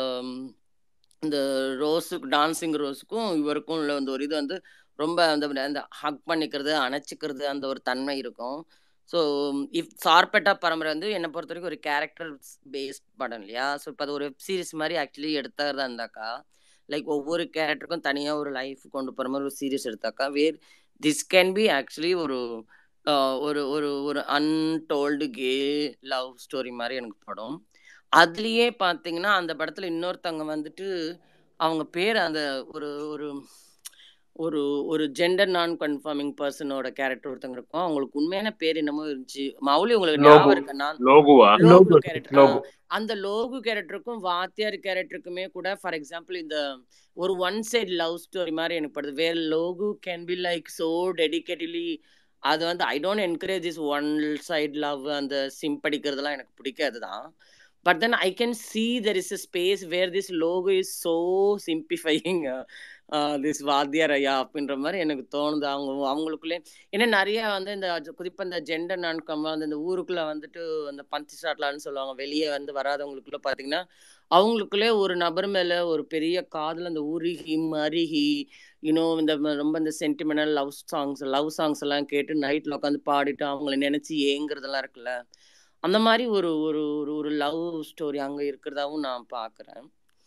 Speaker 5: இந்த ரோஸுக்கு டான்ஸிங் ரோஸுக்கும் இவருக்கும் உள்ள அந்த ஒரு இது வந்து ரொம்ப அந்த அந்த ஹக் பண்ணிக்கிறது அணைச்சிக்கிறது அந்த ஒரு தன்மை இருக்கும் ஸோ இஃப் சார்பெட்டா பரம்பரை வந்து என்னை பொறுத்த வரைக்கும் ஒரு கேரக்டர் பேஸ்ட் படம் இல்லையா ஸோ இப்போ அது ஒரு வெப் சீரிஸ் மாதிரி ஆக்சுவலி எடுத்தாருதா இருந்தாக்கா லைக் ஒவ்வொரு கேரக்டருக்கும் தனியாக ஒரு லைஃப் கொண்டு போகிற மாதிரி ஒரு சீரியஸ் எடுத்தாக்கா where this can be actually ஒரு ஒரு ஒரு ஒரு அன்டோல்டு கே லவ் ஸ்டோரி மாதிரி எனக்கு படம் அதுலேயே பார்த்தீங்கன்னா அந்த படத்தில் இன்னொருத்தவங்க வந்துட்டு அவங்க பேர் அந்த ஒரு ஒரு ஒரு ஒரு ஜெண்டர் நான் கன்ஃபார்மிங் பர்சனோட கேரக்டர் ஒருத்தங்க இருக்கும் அவங்களுக்கு உண்மையான பேர் என்னமோ இருந்துச்சு மௌலி உங்களுக்கு ஞாபகம் இருக்கு நான்
Speaker 2: லோகுவா
Speaker 5: லோகு கேரக்டர் அந்த லோகு கேரக்டருக்கும் வாத்தியார் கேரக்டருக்குமே கூட ஃபார் எக்ஸாம்பிள் இந்த ஒரு ஒன் சைட் லவ் ஸ்டோரி மாதிரி எனக்கு படுது where Logu can be like so dedicatedly அது வந்து I don't encourage this one side love அந்த சிம் படிக்கிறதுலாம் எனக்கு பிடிக்காது தான் but then I can see there is a space where this Logo is so simplifying this வாத்தியார் ஐயா அப்படின்ற மாதிரி எனக்கு தோணுது அவங்க அவங்களுக்குள்ளே ஏன்னா நிறைய வந்து இந்த குறிப்பாக இந்த ஜெண்டர் நான்கம் வந்து இந்த ஊருக்குள்ளே வந்துட்டு அந்த பந்தி சாட்லான்னு சொல்லுவாங்க வெளியே வந்து வராதவங்களுக்குள்ள பார்த்தீங்கன்னா அவங்களுக்குள்ளே ஒரு நபர் மேலே ஒரு பெரிய காதல் அந்த உருகி மருகி இன்னும் இந்த ரொம்ப இந்த sentimental love songs love songs எல்லாம் கேட்டு நைட்டில் உட்காந்து பாடிட்டு அவங்கள நினச்சி ஏங்குறதெல்லாம் இருக்குல்ல அந்த மாதிரி ஒரு ஒரு ஒரு ஒரு லவ் ஸ்டோரி அங்கே இருக்கிறதாவும் நான் பார்க்குறேன்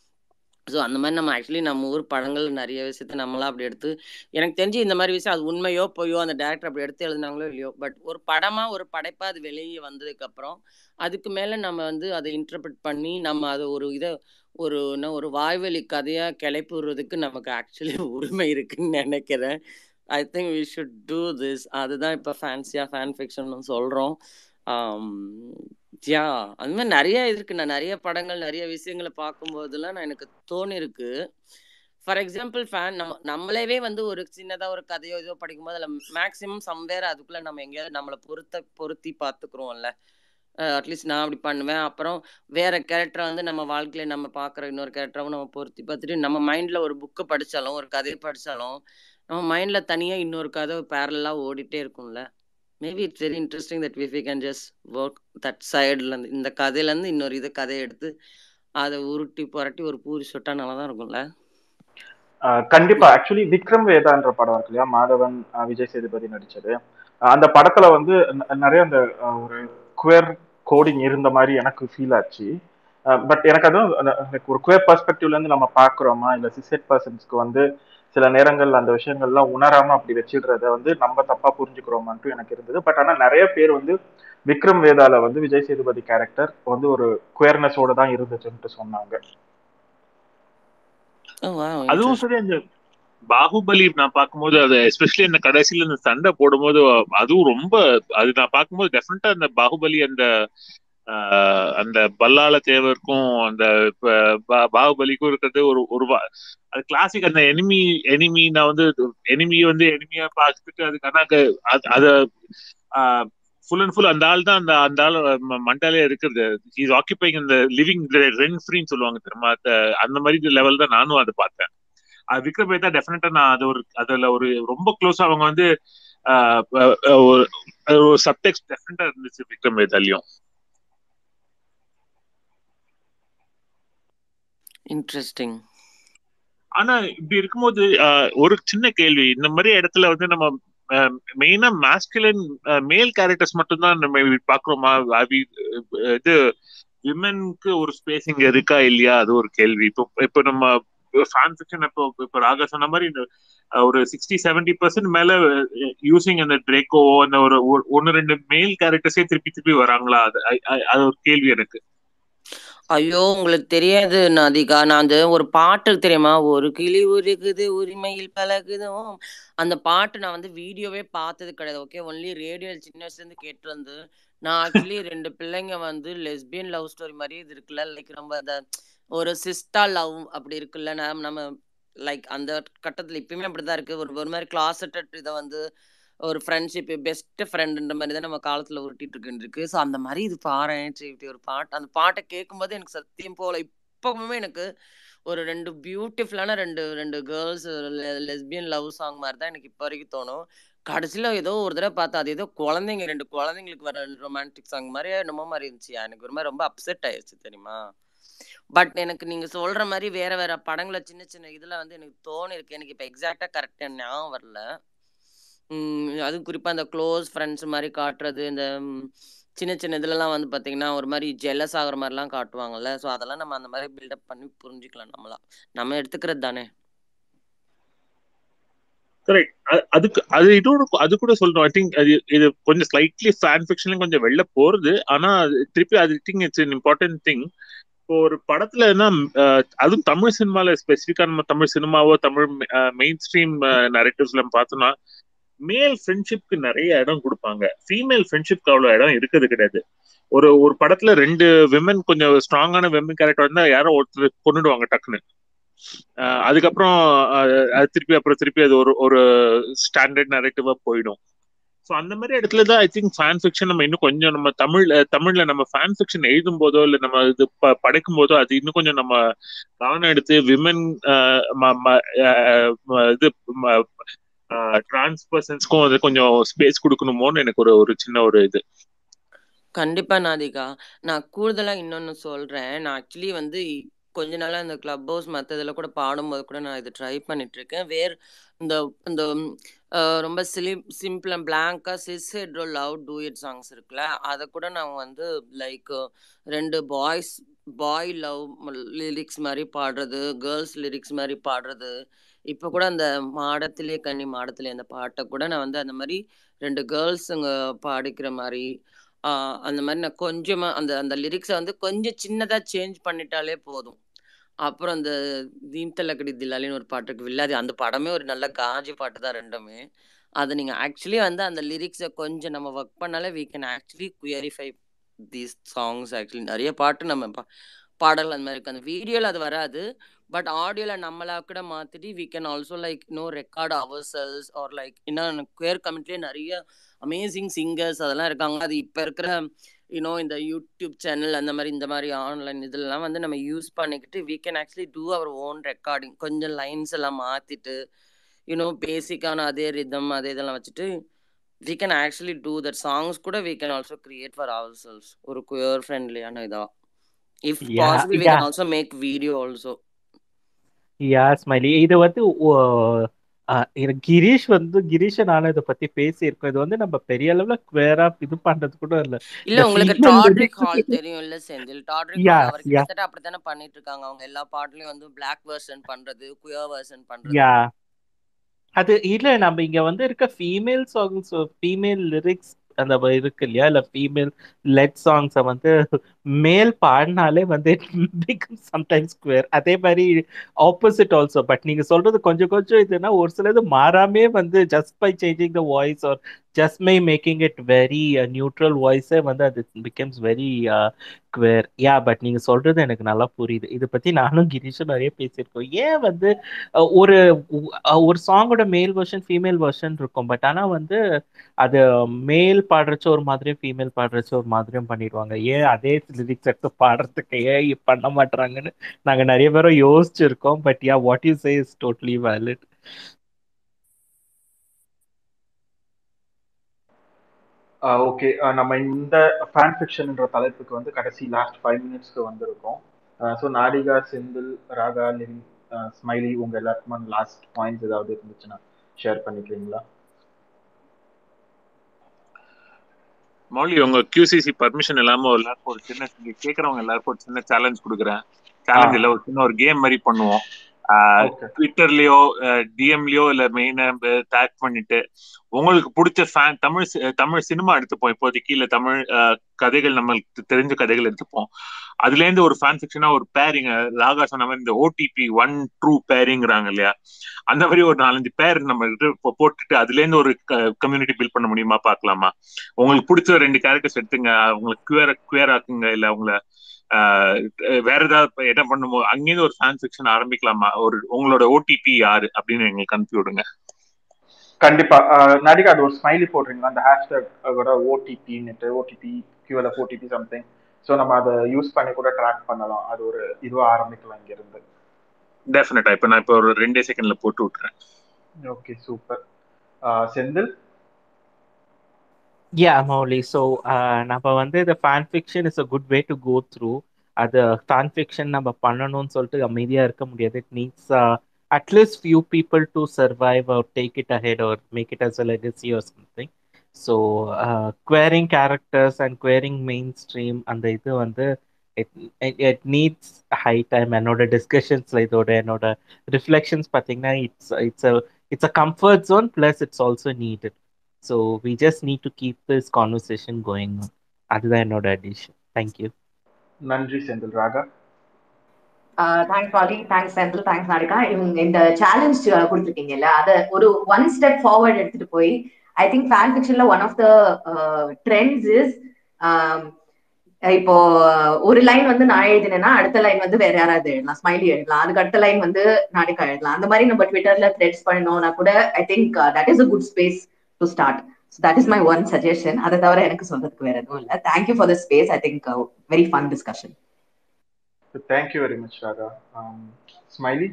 Speaker 5: ஸோ அந்த மாதிரி நம்ம ஆக்சுவலி நம்ம ஊர் படங்கள் நிறைய விஷயத்த நம்மளாம் அப்படி எடுத்து எனக்கு தெரிஞ்சு இந்த மாதிரி விஷயம் அது உண்மையோ பொய்யோ அந்த டேரக்டர் அப்படி எடுத்து எழுதினாங்களோ இல்லையோ பட் ஒரு படமாக ஒரு படைப்பாக அது வெளியே வந்ததுக்கப்புறம் அதுக்கு மேலே நம்ம வந்து அதை இன்டர்பிரட் பண்ணி நம்ம அதை ஒரு இதை ஒரு என்ன ஒரு வாய்வெளி கதையாக கிளப்பி விடுறதுக்கு நமக்கு ஆக்சுவலி உரிமை இருக்குன்னு நினைக்கிறேன் I think we should do this அதுதான் இப்போ ஃபேன்சியாக ஃபேன் ஃபிக்ஷன் சொல்கிறோம் யா அது மாதிரி நிறைய இருக்கு நான் நிறைய படங்கள் நிறைய விஷயங்களை பார்க்கும்போதெல்லாம் நான் எனக்கு தோணிருக்கு ஃபார் எக்ஸாம்பிள் ஃபேன் நம்ம நம்மளவே வந்து ஒரு சின்னதாக ஒரு கதையோ இதோ படிக்கும்போது அதில் மேக்ஸிமம் சம்வேர் அதுக்குள்ளே நம்ம எங்கேயாவது நம்மளை பொருத்த பொருத்தி பார்த்துக்குறோம்ல அட்லீஸ்ட் நான் அப்படி பண்ணுவேன் அப்புறம் வேற கேரக்டரை வந்து நம்ம வாழ்க்கையில நம்ம பார்க்குற இன்னொரு கேரக்டராகவும் நம்ம பொருத்தி பார்த்துட்டு நம்ம மைண்டில் ஒரு புக்கை படித்தாலும் ஒரு கதையை படித்தாலும் நம்ம மைண்டில் தனியாக இன்னொரு கதை பேரலாக ஓடிட்டே இருக்கும்ல maybe it's very interesting that we can just work that சைட்லேருந்து இந்த கதையிலேருந்து இன்னொரு இது கதையை எடுத்து அதை உருட்டி புரட்டி ஒரு பூரி சுட்டா நல்லா தான் இருக்கும்ல
Speaker 1: கண்டிப்பா ஆக்சுவலி விக்ரம் வேதான்ற படம் இருக்கு இல்லையா மாதவன் விஜய் சேதுபதி நடிச்சது அந்த படத்துல வந்து நிறைய அந்த ஒரு குவேர் கோடிங் இருந்த மாதிரி எனக்கு ஃபீல் ஆச்சு பட் எனக்கு அதுவும் ஒரு குவேர் பர்ஸ்பெக்டிவ்ல இருந்து நம்ம பாக்குறோமா இல்ல சிசெட் பர்சன்ஸ்க்கு வந்து சில நேரங்கள் அந்த விஷயங்கள்லாம் உணராம அப்படி வச்சிடுறத வந்து நம்ம தப்பா புரிஞ்சுக்கிறோமான்ட்டு எனக்கு இருந்தது பட் ஆனா நிறைய பேர் வந்து விக்ரம் வேதால வந்து விஜய் சேதுபதி கேரக்டர் வந்து ஒரு குவேர்னஸோட தான் இருந்துச்சுன்ட்டு சொன்னாங்க
Speaker 2: அதுவும் சரி அந்த பாகுபலி நான் பார்க்கும்போது அது எஸ்பெஷலி அந்த கடைசியில இந்த சண்டை போடும்போது அதுவும் ரொம்ப அது நான் பார்க்கும்போது டெஃபினட்டா அந்த பாகுபலி அந்த ஆஹ் அந்த பல்லால தேவருக்கும் அந்த ப- பா- பாகுபலிக்கும் இருக்கிறது ஒரு ஒரு வா- அது கிளாசிக் அந்த எனிமி எனிமி நான் வந்து எனிமி வந்து எனிமியா பார்த்துட்டு அதுக்கான அது அத ஃபுல் அண்ட் ஃபுல் அந்த ஆள் தான் அந்த அந்த ஆள் ம- மண்டாலே இருக்கிறது இஸ் ஆக்கிபைங் இந்த லிவிங் ரென் ஃப்ரீன்னு சொல்லுவாங்க தெரியுமா அந்த- அந்த மாதிரி லெவல் தான் நானும் அதை பார்த்தேன் அது விக்ரம் வேதா டெஃபினட்டா நான் அது ஒரு அதுல ஒரு ரொம்ப க்ளோஸ் அவங்க வந்து ஆஹ் அஹ் அஹ் ஒரு ஒரு சப்டெக்ட் டெஃபினட்டா இருந்துச்சு விக்ரம் வேதாலையும்
Speaker 5: இன்ட்ரெஸ்டிங்
Speaker 2: ஆனா இப்படி இருக்கும்போது ஆஹ், ஒரு சின்ன கேள்வி இந்த மாதிரி இடத்துல வந்து நம்ம மெயினா மாஸ்குலின் மேல் கேரக்டர்ஸ் மட்டும்தான் நம்ம இப்படி பாக்குறோமா அது, அஹ், இது விமனுக்கு ஒரு ஸ்பேஸ் இங்க இருக்கா இல்லையா அது ஒரு கேள்வி இப்போ இப்போ நம்ம ஃபேன் ஃபிக்ஷன் இப்போ இப்போ ராகா சொன்ன மாதிரி இந்த அஹ், ஒரு சிக்ஸ்டி செவன்டி பர்சன்ட் மேல யூசிங் அந்த ட்ரேக்கோ அந்த ஒரு ஒரு- ஒன்னு ரெண்டு மேல் கேரக்டர்ஸே திருப்பி திருப்பி வராங்களா அது I- I- அது ஒரு கேள்வி எனக்கு
Speaker 5: ஐயோ உங்களுக்கு தெரியாது நாதிகா நான் அந்த ஒரு பாட்டு தெரியுமா ஒரு கிளி உருகுது உரிமையில் பழகுதும் அந்த பாட்டு நான் வந்து வீடியோவே பார்த்தது கிடையாது ஓகே ஒன்லி ரேடியோ சின்ன வயசுல இருந்து கேட்டு வந்து நான் ஆக்சுவலி ரெண்டு பிள்ளைங்க வந்து லெஸ்பியன் லவ் ஸ்டோரி மாதிரி இது இருக்குல்ல லைக் ரொம்ப அந்த ஒரு சிஸ்டா லவ் அப்படி இருக்குல்ல நம்ம நம்ம லைக் அந்த கட்டத்துல இப்பயுமே அப்படிதான் இருக்கு ஒரு ஒரு மாதிரி கிளாசட்டட் இதை வந்து ஒரு ஃப்ரெண்ட்ஷிப் பெஸ்ட் ஃப்ரெண்டுன்ற மாதிரி தான் நம்ம காலத்துல உருட்டிட்டு இருக்கு இருக்கு ஸோ அந்த மாதிரி இது பாறேன் சரி இப்படி ஒரு பாட்டு அந்த பாட்டை கேட்கும்போது எனக்கு சத்தியம் போல இப்பவுமே எனக்கு ஒரு ரெண்டு பியூட்டிஃபுல்லான ரெண்டு ரெண்டு கேர்ள்ஸ் லெஸ்பியன் லவ் சாங் மாதிரி தான் எனக்கு இப்போ வரைக்கும் தோணும் கடைசியில் ஏதோ ஒரு தடவை பார்த்தா அது ஏதோ குழந்தைங்க ரெண்டு குழந்தைங்களுக்கு வர ரொமான்டிக் சாங் மாதிரியே என்னமோ மாதிரி இருந்துச்சு எனக்கு ஒரு மாதிரி ரொம்ப அப்செட் ஆயிடுச்சு தெரியுமா பட் எனக்கு நீங்க சொல்ற மாதிரி வேற வேற படங்களை சின்ன சின்ன இதுல வந்து எனக்கு தோணி இருக்கு எனக்கு இப்போ எக்ஸாக்டா கரெக்டா ஞாபகம் வரல உம் அதுவும் குறிப்பா இந்த க்ளோஸ் ஃப்ரெண்ட்ஸ் மாதிரி காட்டுறது இந்த ம், சின்ன சின்ன இதுலலாம் வந்து பாத்தீங்கன்னா ஒரு மாதிரி ஜெலஸ் ஆகுற மாதிரிலாம் காட்டுவாங்கல்ல ஸோ அதெல்லாம் நம்ம அந்த மாதிரி பில்டப் பண்ணி புரிஞ்சுக்கலாம் நம்மளா நம்ம எடுத்துக்கிறது தானே
Speaker 2: கரெக்ட் அதுக்கு அது இதோட அது கூட சொல்றோம் ஐ திங்க் அது இது கொஞ்சம் ஸ்லைட்லி ஃபேன் ஃபிக்ஷன்ல கொஞ்சம் வெளில போறது ஆனா அது திருப்பி அது திங்க் இட்ஸ் இம்பார்ட்டன்ட் திங் இப்போ ஒரு படத்துலன்னா அஹ், அதுவும் தமிழ் சினிமால ஸ்பெசிஃபிக்கா நம்ம தமிழ் சினிமாவோ தமிழ் மெயின் ஸ்ட்ரீம் நரேட்டிவ்ஸ்ல பார்த்தோம்னா மேல் ஃப்ரெண்ட்ஷிப்க்கு நிறைய இடம் கொடுப்பாங்க ஃபீமேல் ஃப்ரெண்ட்ஷிப்க்கு அவ்வளவு இடம் இருக்கிறது கிடையாது ஒரு ஒரு படத்துல ரெண்டு விமன் கொஞ்சம் ஸ்ட்ராங்கான விமன் கேரக்டர் இருந்தா யாரோ ஒருத்தர் கொண்டுடுவாங்க டக்குன்னு அஹ் அதுக்கப்புறம் அஹ், அது திருப்பி அப்புறம் திருப்பி அது ஒரு ஒரு ஸ்டாண்டர்ட் நரேட்டிவா போயிடும் ஸோ அந்த மாதிரி இடத்துல தான் ஐ திங்க் ஃபேன் ஃபிக்ஷன் நம்ம இன்னும் கொஞ்சம் நம்ம தமிழ் தமிழ்ல நம்ம ஃபேன் ஃபிக்ஷன் எழுதும் போதோ இல்லை நம்ம இது ப- படைக்கும் போதோ அது இன்னும் கொஞ்சம் நம்ம கவனம் எடுத்து விமன் இது டிரான்ஸ் பர்சன்ஸ்க்கும் அது கொஞ்சம் ஸ்பேஸ் கொடுக்கணுமோன்னு எனக்கு ஒரு ஒரு சின்ன ஒரு இது
Speaker 5: கண்டிப்பா நாதிகா நான் கூடுதலா இன்னொன்னு சொல்றேன் நான் ஆக்சுவலி வந்து இ- கொஞ்ச நாளா இந்த கிளப் ஹவுஸ் மத்த இதுல கூட பாடும்போது கூட நான் இது ட்ரை பண்ணிட்டு இருக்கேன் வேர் இந்த இந்த ம், அஹ், ரொம்ப சிலி சிம்பிள் அண்ட் பிளாங்கா cis hetero love duet songs இருக்குல்ல அதை கூட நான் வந்து லைக் ரெண்டு பாய்ஸ் பாய் லவ் லிரிக்ஸ் மாதிரி பாடுறது கேர்ள்ஸ் லிரிக்ஸ் மாதிரி பாடுறது இப்போ கூட அந்த மாடத்திலே கன்னி மாடத்திலே அந்த பாட்டை கூட நான் வந்து அந்த மாதிரி ரெண்டு கேர்ள்ஸுங்க பாடிக்கிற மாதிரி ஆஹ் அந்த மாதிரி நான் கொஞ்சமா அந்த அந்த லிரிக்ஸை வந்து கொஞ்சம் சின்னதா சேஞ்ச் பண்ணிட்டாலே போதும் அப்புறம் அந்த தீம் தலக்கடி தில்லாலின்னு ஒரு பாட்டு இருக்கு வில்லாதி அந்த படமே ஒரு நல்ல காஜி பாட்டு தான் ரெண்டுமே அது நீங்க ஆக்சுவலி வந்து அந்த லிரிக்ஸை கொஞ்சம் நம்ம ஒர்க் பண்ணாலே we can actually queerify these songs actually நிறைய பாட்டு நம்ம பா- பாடல் அந்த மாதிரி இருக்கு அந்த வீடியோல அது வராது பட் ஆடியோல நம்மளா கூட மாத்திட்டு we can also like no record ourselves or like இன்னும் குயர் கமெண்ட்லேயே நிறைய அமேசிங் சிங்கர்ஸ் அதெல்லாம் இருக்காங்க அது இப்போ இருக்கிற யூனோ இந்த யூடியூப் சேனல் அந்த மாதிரி இந்த மாதிரி ஆன்லைன் இதெல்லாம் வந்து நம்ம யூஸ் பண்ணிக்கிட்டு we can actually do our own recording கொஞ்சம் லைன்ஸ் எல்லாம் மாத்திட்டு யூனோ பேசிக்கான அதே ரிதம் அதே இதெல்லாம் வச்சுட்டு we can actually do that songs கூட we can also create for ourselves ஒரு queer ஃப்ரெண்ட்லியான இதா if
Speaker 3: Yeah,
Speaker 5: possible we
Speaker 3: yeah.
Speaker 5: can also make video also
Speaker 3: yeah Smiley இது வந்து ஓ- ஆ, இது கிரீஷ் வந்து கிரீஷ் நானும் இதை பத்தி பேசியிருக்கோம் இது வந்து நம்ம பெரிய அளவுல குவேரா இது பண்றது கூட இல்ல
Speaker 5: இல்ல
Speaker 3: இந்த
Speaker 5: உங்களுக்கு
Speaker 3: female
Speaker 5: டாட்ரிக்
Speaker 3: lyrics
Speaker 5: ஹால் தெரியும் இல்ல செந்தில் டாட்ரிக்
Speaker 3: யா
Speaker 5: ஹால் அவர்
Speaker 3: யா
Speaker 5: கிட்டத்தட்ட அப்படித்தானே பண்ணிட்டு இருக்காங்க அவங்க எல்லா பாட்டுலயும் வந்து பிளாக் வெர்ஷன் பண்றது குயர் வெர்ஷன் பண்றது
Speaker 3: யா அது இல்ல நம்ம இங்க வந்து இருக்க ஃபீமேல் சாங்ஸ் ஃபீமேல் லிரிக்ஸ் அந்த வ- இருக்கு இல்லையா இல்ல ஃபீமேல் லெட் சாங்ஸை வந்து மேல் பாடினாலே வந்து பிகம் சம்டைம்ஸ் குவேர் அதே மாதிரி ஆப்போசிட் ஆல்சோ பட் நீங்க சொல்றது கொஞ்சம் கொஞ்சம் இதுனா ஒரு சிலது மாறாமே வந்து just by changing the voice or just my making it very neutral வாய்ஸே வந்து அது becomes very queer yeah but நீங்க சொல்றது எனக்கு நல்லா புரியுது இதை பத்தி நானும் கிரீஷும் நிறைய பேசியிருக்கோம் ஏன் வந்து அஹ், ஒரு அஹ், ஒரு சாங்கோட மேல் வெர்ஷன் ஃபீமேல் வெர்ஷன் இருக்கும் பட் ஆனா வந்து அது மேல் பாடுறச்ச ஒரு மாதிரியும் ஃபீமேல் பாடுறச்ச ஒரு மாதிரியும் பண்ணிடுவாங்க ஏன் அதே லிரிக்ஸ் எடுத்து பாடுறதுக்கு ஏன் இப்ப பண்ண மாட்டாங்கன்னு நாங்க நிறைய பேரும் யோசிச்சிருக்கோம் but yeah what you say is totally valid
Speaker 1: okay நம்ம இந்த ஃபேன் ஃபிக்ஷன்ன்ற தலைப்புக்கு வந்து கடைசி லாஸ்ட் ஃபைவ் மினிட்ஸ்க்கு வந்திருக்கோம் ஸோ நாடிகா செந்தில் ராகா லின் ஸ்மைலி உங்க எல்லாருக்குமே லாஸ்ட் பாயிண்ட்ஸ் ஏதாவது இருந்துச்சுன்னா ஷேர் பண்ணிக்கிறீங்களா
Speaker 2: மௌலி உங்க QCC பர்மிஷன் இல்லாம ஒரு எல்லாருக்கும் ஒரு சின்ன கேக்குறவங்க எல்லாருக்கும் ஒரு சின்ன சேலஞ்ச் கொடுக்குறேன் சேலஞ்ச் இல்ல ஒரு சின்ன ஒரு கேம் மாதிரி பண்ணுவோம்
Speaker 1: ஓகே
Speaker 2: ட்விட்டர்லயோ டிஎம்லயோ இல்ல மெயினா டேக் பண்ணிட்டு உங்களுக்கு பிடிச்ச ஃபேன் தமிழ் சி- தமிழ் சினிமா எடுத்துப்போம் இப்போதைக்கு இல்ல தமிழ் அஹ், கதைகள் நம்மளுக்கு தெரிஞ்ச கதைகள் எடுத்துப்போம் அதுல இருந்து ஒரு ஃபேன் செக்ஷனா ஒரு பேரிங் ராகா சொன்ன மாதிரி இந்த ஓடிபி ஒன் ட்ரூ பேரிங்கிறாங்க இல்லையா அந்த மாதிரி ஒரு நாலஞ்சு பேர் நம்ம கிட்ட இப்போ போட்டுட்டு அதுல இருந்து ஒரு கம்யூனிட்டி பில்ட் பண்ண முடியுமா பார்க்கலாமா உங்களுக்கு பிடிச்ச ரெண்டு கேரக்டர்ஸ் எடுத்துங்க உங்களுக்கு குவேர் குவேர் ஆக்குங்க இல்ல உங்களை ஆஹ் வேற ஏதாவது இப்ப என்ன பண்ணுமோ அங்கேயிருந்து ஒரு ஃபேன் செக்ஷன் ஆரம்பிக்கலாமா ஒரு உங்களோட ஓடிபி யாரு அப்படின்னு எங்களுக்கு அனுப்பி விடுங்க
Speaker 1: கண்டிப்பா அஹ், நடிகா அது ஒரு ஸ்மைலி போடுறீங்களா அந்த ஹேஷ்டேக் ஓடிபின்னுட்டு OTP QLF OTP something so நம்ம அதை யூஸ் பண்ணி கூட ட்ராக் பண்ணலாம் அது ஒரு இதுவா ஆரம்பிக்கலாம் இங்க இருந்து
Speaker 2: டெஃபினட்டா இப்ப நான் இப்ப ஒரு ரெண்டே செகண்ட்ல போட்டு விட்டுறேன்
Speaker 1: okay super Senthil
Speaker 3: Yeah, Mowgli. So, uh, நம்ம வந்து இந்த fan fiction is a good way to go through அது ஃபேன் ஃபிக்ஷன் நம்ம பண்ணணும்னு சொல்லிட்டு அமைதியா இருக்க முடியாது it needs at least few people to survive or take it ahead or make it as a legacy or something so queering characters and queering mainstream அந்த இது வந்து இட் நீட்ஸ் ஹை டைம் என்னோட டிஸ்கஷன்ஸ்ல இதோட என்னோட ரிஃப்ளெக்ஷன்ஸ் பார்த்தீங்கன்னா it's it's it's a comfort zone plus it's also needed so we just need to keep this conversation going அதுதான் என்னோட addition thank you
Speaker 1: நன்றி Senthil Raga
Speaker 4: thanks Bali thanks Senthil thanks Nadika இவங்க இந்த சேலஞ்ச் கொடுத்துருக்கீங்கல்ல அதை ஒரு ஒன் ஸ்டெப் ஃபார்வர்ட் எடுத்துட்டு போய் ஐ திங்க் ஃபேன் ஃபிக்ஷன்ல one of the trends is இப்போ ஒரு லைன் வந்து நான் எழுதினேன்னா அடுத்த லைன் வந்து வேற யாராவது எழுதலாம் ஸ்மைலி எழுதலாம் அதுக்கு அடுத்த லைன் வந்து நாடிகா எழுதலாம் அந்த மாதிரி நம்ம ட்விட்டர்ல த்ரெட்ஸ் பண்ணோம்னா கூட I think that is a good space to start that is my one suggestion அதை தவிர எனக்கு சொல்றதுக்கு வேற எதுவும் இல்லை thank you for the space I think very fun discussion
Speaker 1: thank you very much Raga Smiley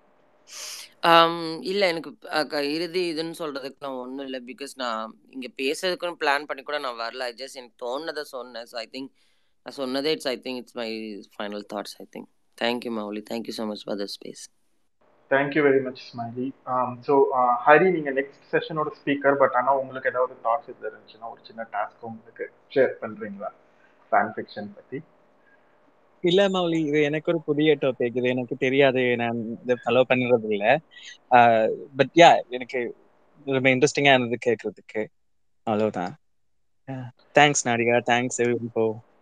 Speaker 5: ஆம், இல்ல எனக்கு அ, க- இறுதி இதுன்னு சொல்றதுக்குலாம் ஒண்ணும் இல்ல பிகாஸ் நான் இங்க பேசுறதுக்குன்னு பிளான் பண்ணி கூட நான் வரல ஐ ஜஸ்ட் எனக்கு தோணுனதை சொன்னேன் ஸோ ஐ திங்க் நான் சொன்னதே it's I think it's my final thoughts I think thank you Mowgli thank you so much for the space
Speaker 1: thank you very much Smiley so Hari நீங்க நெக்ஸ்ட் செஷனோட ஸ்பீக்கர் பட் ஆனால் உங்களுக்கு ஏதாவது தாட்ஸ் இது இருந்துச்சுன்னா ஒரு சின்ன டாஸ்க் உங்களுக்கு ஷேர் பண்றீங்களா ஃபேன் ஃபிக்ஷன் பத்தி
Speaker 6: இல்ல மௌலி இது எனக்கு ஒரு புதிய டாபிக் இது எனக்கு தெரியாது நான் இதை ஃபாலோ பண்ணுறது இல்ல பட் யா எனக்கு ரொம்ப இன்ட்ரெஸ்டிங்கா இருந்தது கேட்கறதுக்கு அவ்வளவுதான் தேங்க்ஸ் நாடிகா தேங்க்ஸ் இப்போ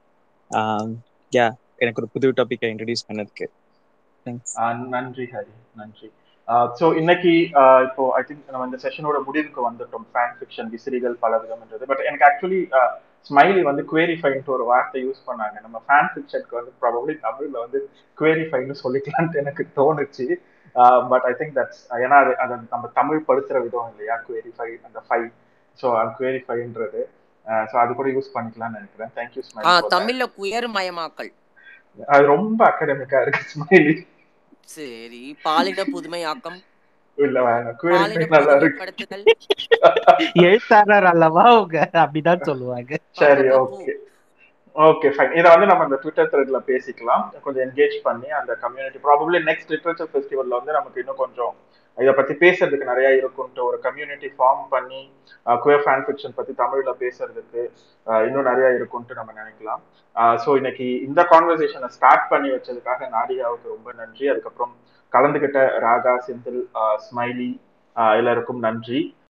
Speaker 6: யா எனக்கு ஒரு புது டாபிக்கை இன்ட்ரடியூஸ் பண்ணதுக்கு தேங்க்ஸ்
Speaker 1: ஆஹ் நன்றி ஹரி நன்றி ஸோ இன்னைக்கு ஆஹ் இப்போ ஐ திங்க் நம்ம இந்த செஷனோட முடிவுக்கு வந்துட்டோம் ஃபேன் ஃபிக்ஷன் விசிறிகள் பல விதம்ன்றது பட் எனக்கு ஆக்சுவலி ஸ்மைலி வந்து குவேரிஃபைன்ட்டு ஒரு வார்த்தை யூஸ் பண்ணாங்க நம்ம ஃபேன் ஃபிக்ஷனுக்கு வந்து ப்ராபப்ளி தமிழ்ல வந்து குவேரிஃபைன்னு சொல்லிக்கலான்ட்டு எனக்கு தோணுச்சு பட் ஐ திங்க் தட்ஸ் ஏன்னா அது அது நம்ம தமிழ் படுத்துற விதம் இல்லையா குவேரிஃபை அந்த ஃபை ஸோ அது குவேரிஃபைன்றது ஸோ அது கூட யூஸ் பண்ணிக்கலாம்னு நினைக்கிறேன் தேங்க்யூ
Speaker 5: ஆ
Speaker 1: ஸ்மைலி
Speaker 5: தமிழ்ல குயர் மயமாக்கல்
Speaker 1: அது ரொம்ப அகடமிக்கா இருக்கு ஸ்மைலி
Speaker 5: சரி பாலின புதுமையாக்கம்
Speaker 1: இல்ல வேணாம்
Speaker 5: பாலின
Speaker 1: குவேரிஃபை நல்லா இருக்கு
Speaker 5: பொதுமைப்படுத்துதல்
Speaker 3: எழுத்தாளர் அல்லவா அவங்க அப்படிதான் சொல்லுவாங்க
Speaker 1: சரி
Speaker 5: பரபப்பு
Speaker 1: ஓகே ஓகே ஃபைன் இதை வந்து நம்ம இந்த ட்விட்டர் த்ரெட்ல பேசிக்கலாம் கொஞ்சம் என்கேஜ் பண்ணி அந்த கம்யூனிட்டி ப்ராபப்ளி நெக்ஸ்ட் லிட்ரேச்சர் ஃபெஸ்டிவல்ல வந்து நமக்கு இன்னும் கொஞ்சம் இதை பத்தி பேசுறதுக்கு நிறைய இருக்கும்ட்டு ஒரு கம்யூனிட்டி ஃபார்ம் பண்ணி குயர் ஃபேன் ஃபிக்ஷன் பத்தி தமிழ்ல பேசுறதுக்கு அஹ், இன்னும் நிறைய இருக்கும்ட்டு நம்ம நினைக்கலாம் ஸோ இன்னைக்கு இந்த கான்வர்சேஷனை ஸ்டார்ட் பண்ணி வச்சதுக்காக நாடியாவுக்கு ரொம்ப நன்றி அதுக்கப்புறம் கலந்துகிட்ட ராகா செந்தில் ஸ்மைலி எல்லாருக்கும் நன்றி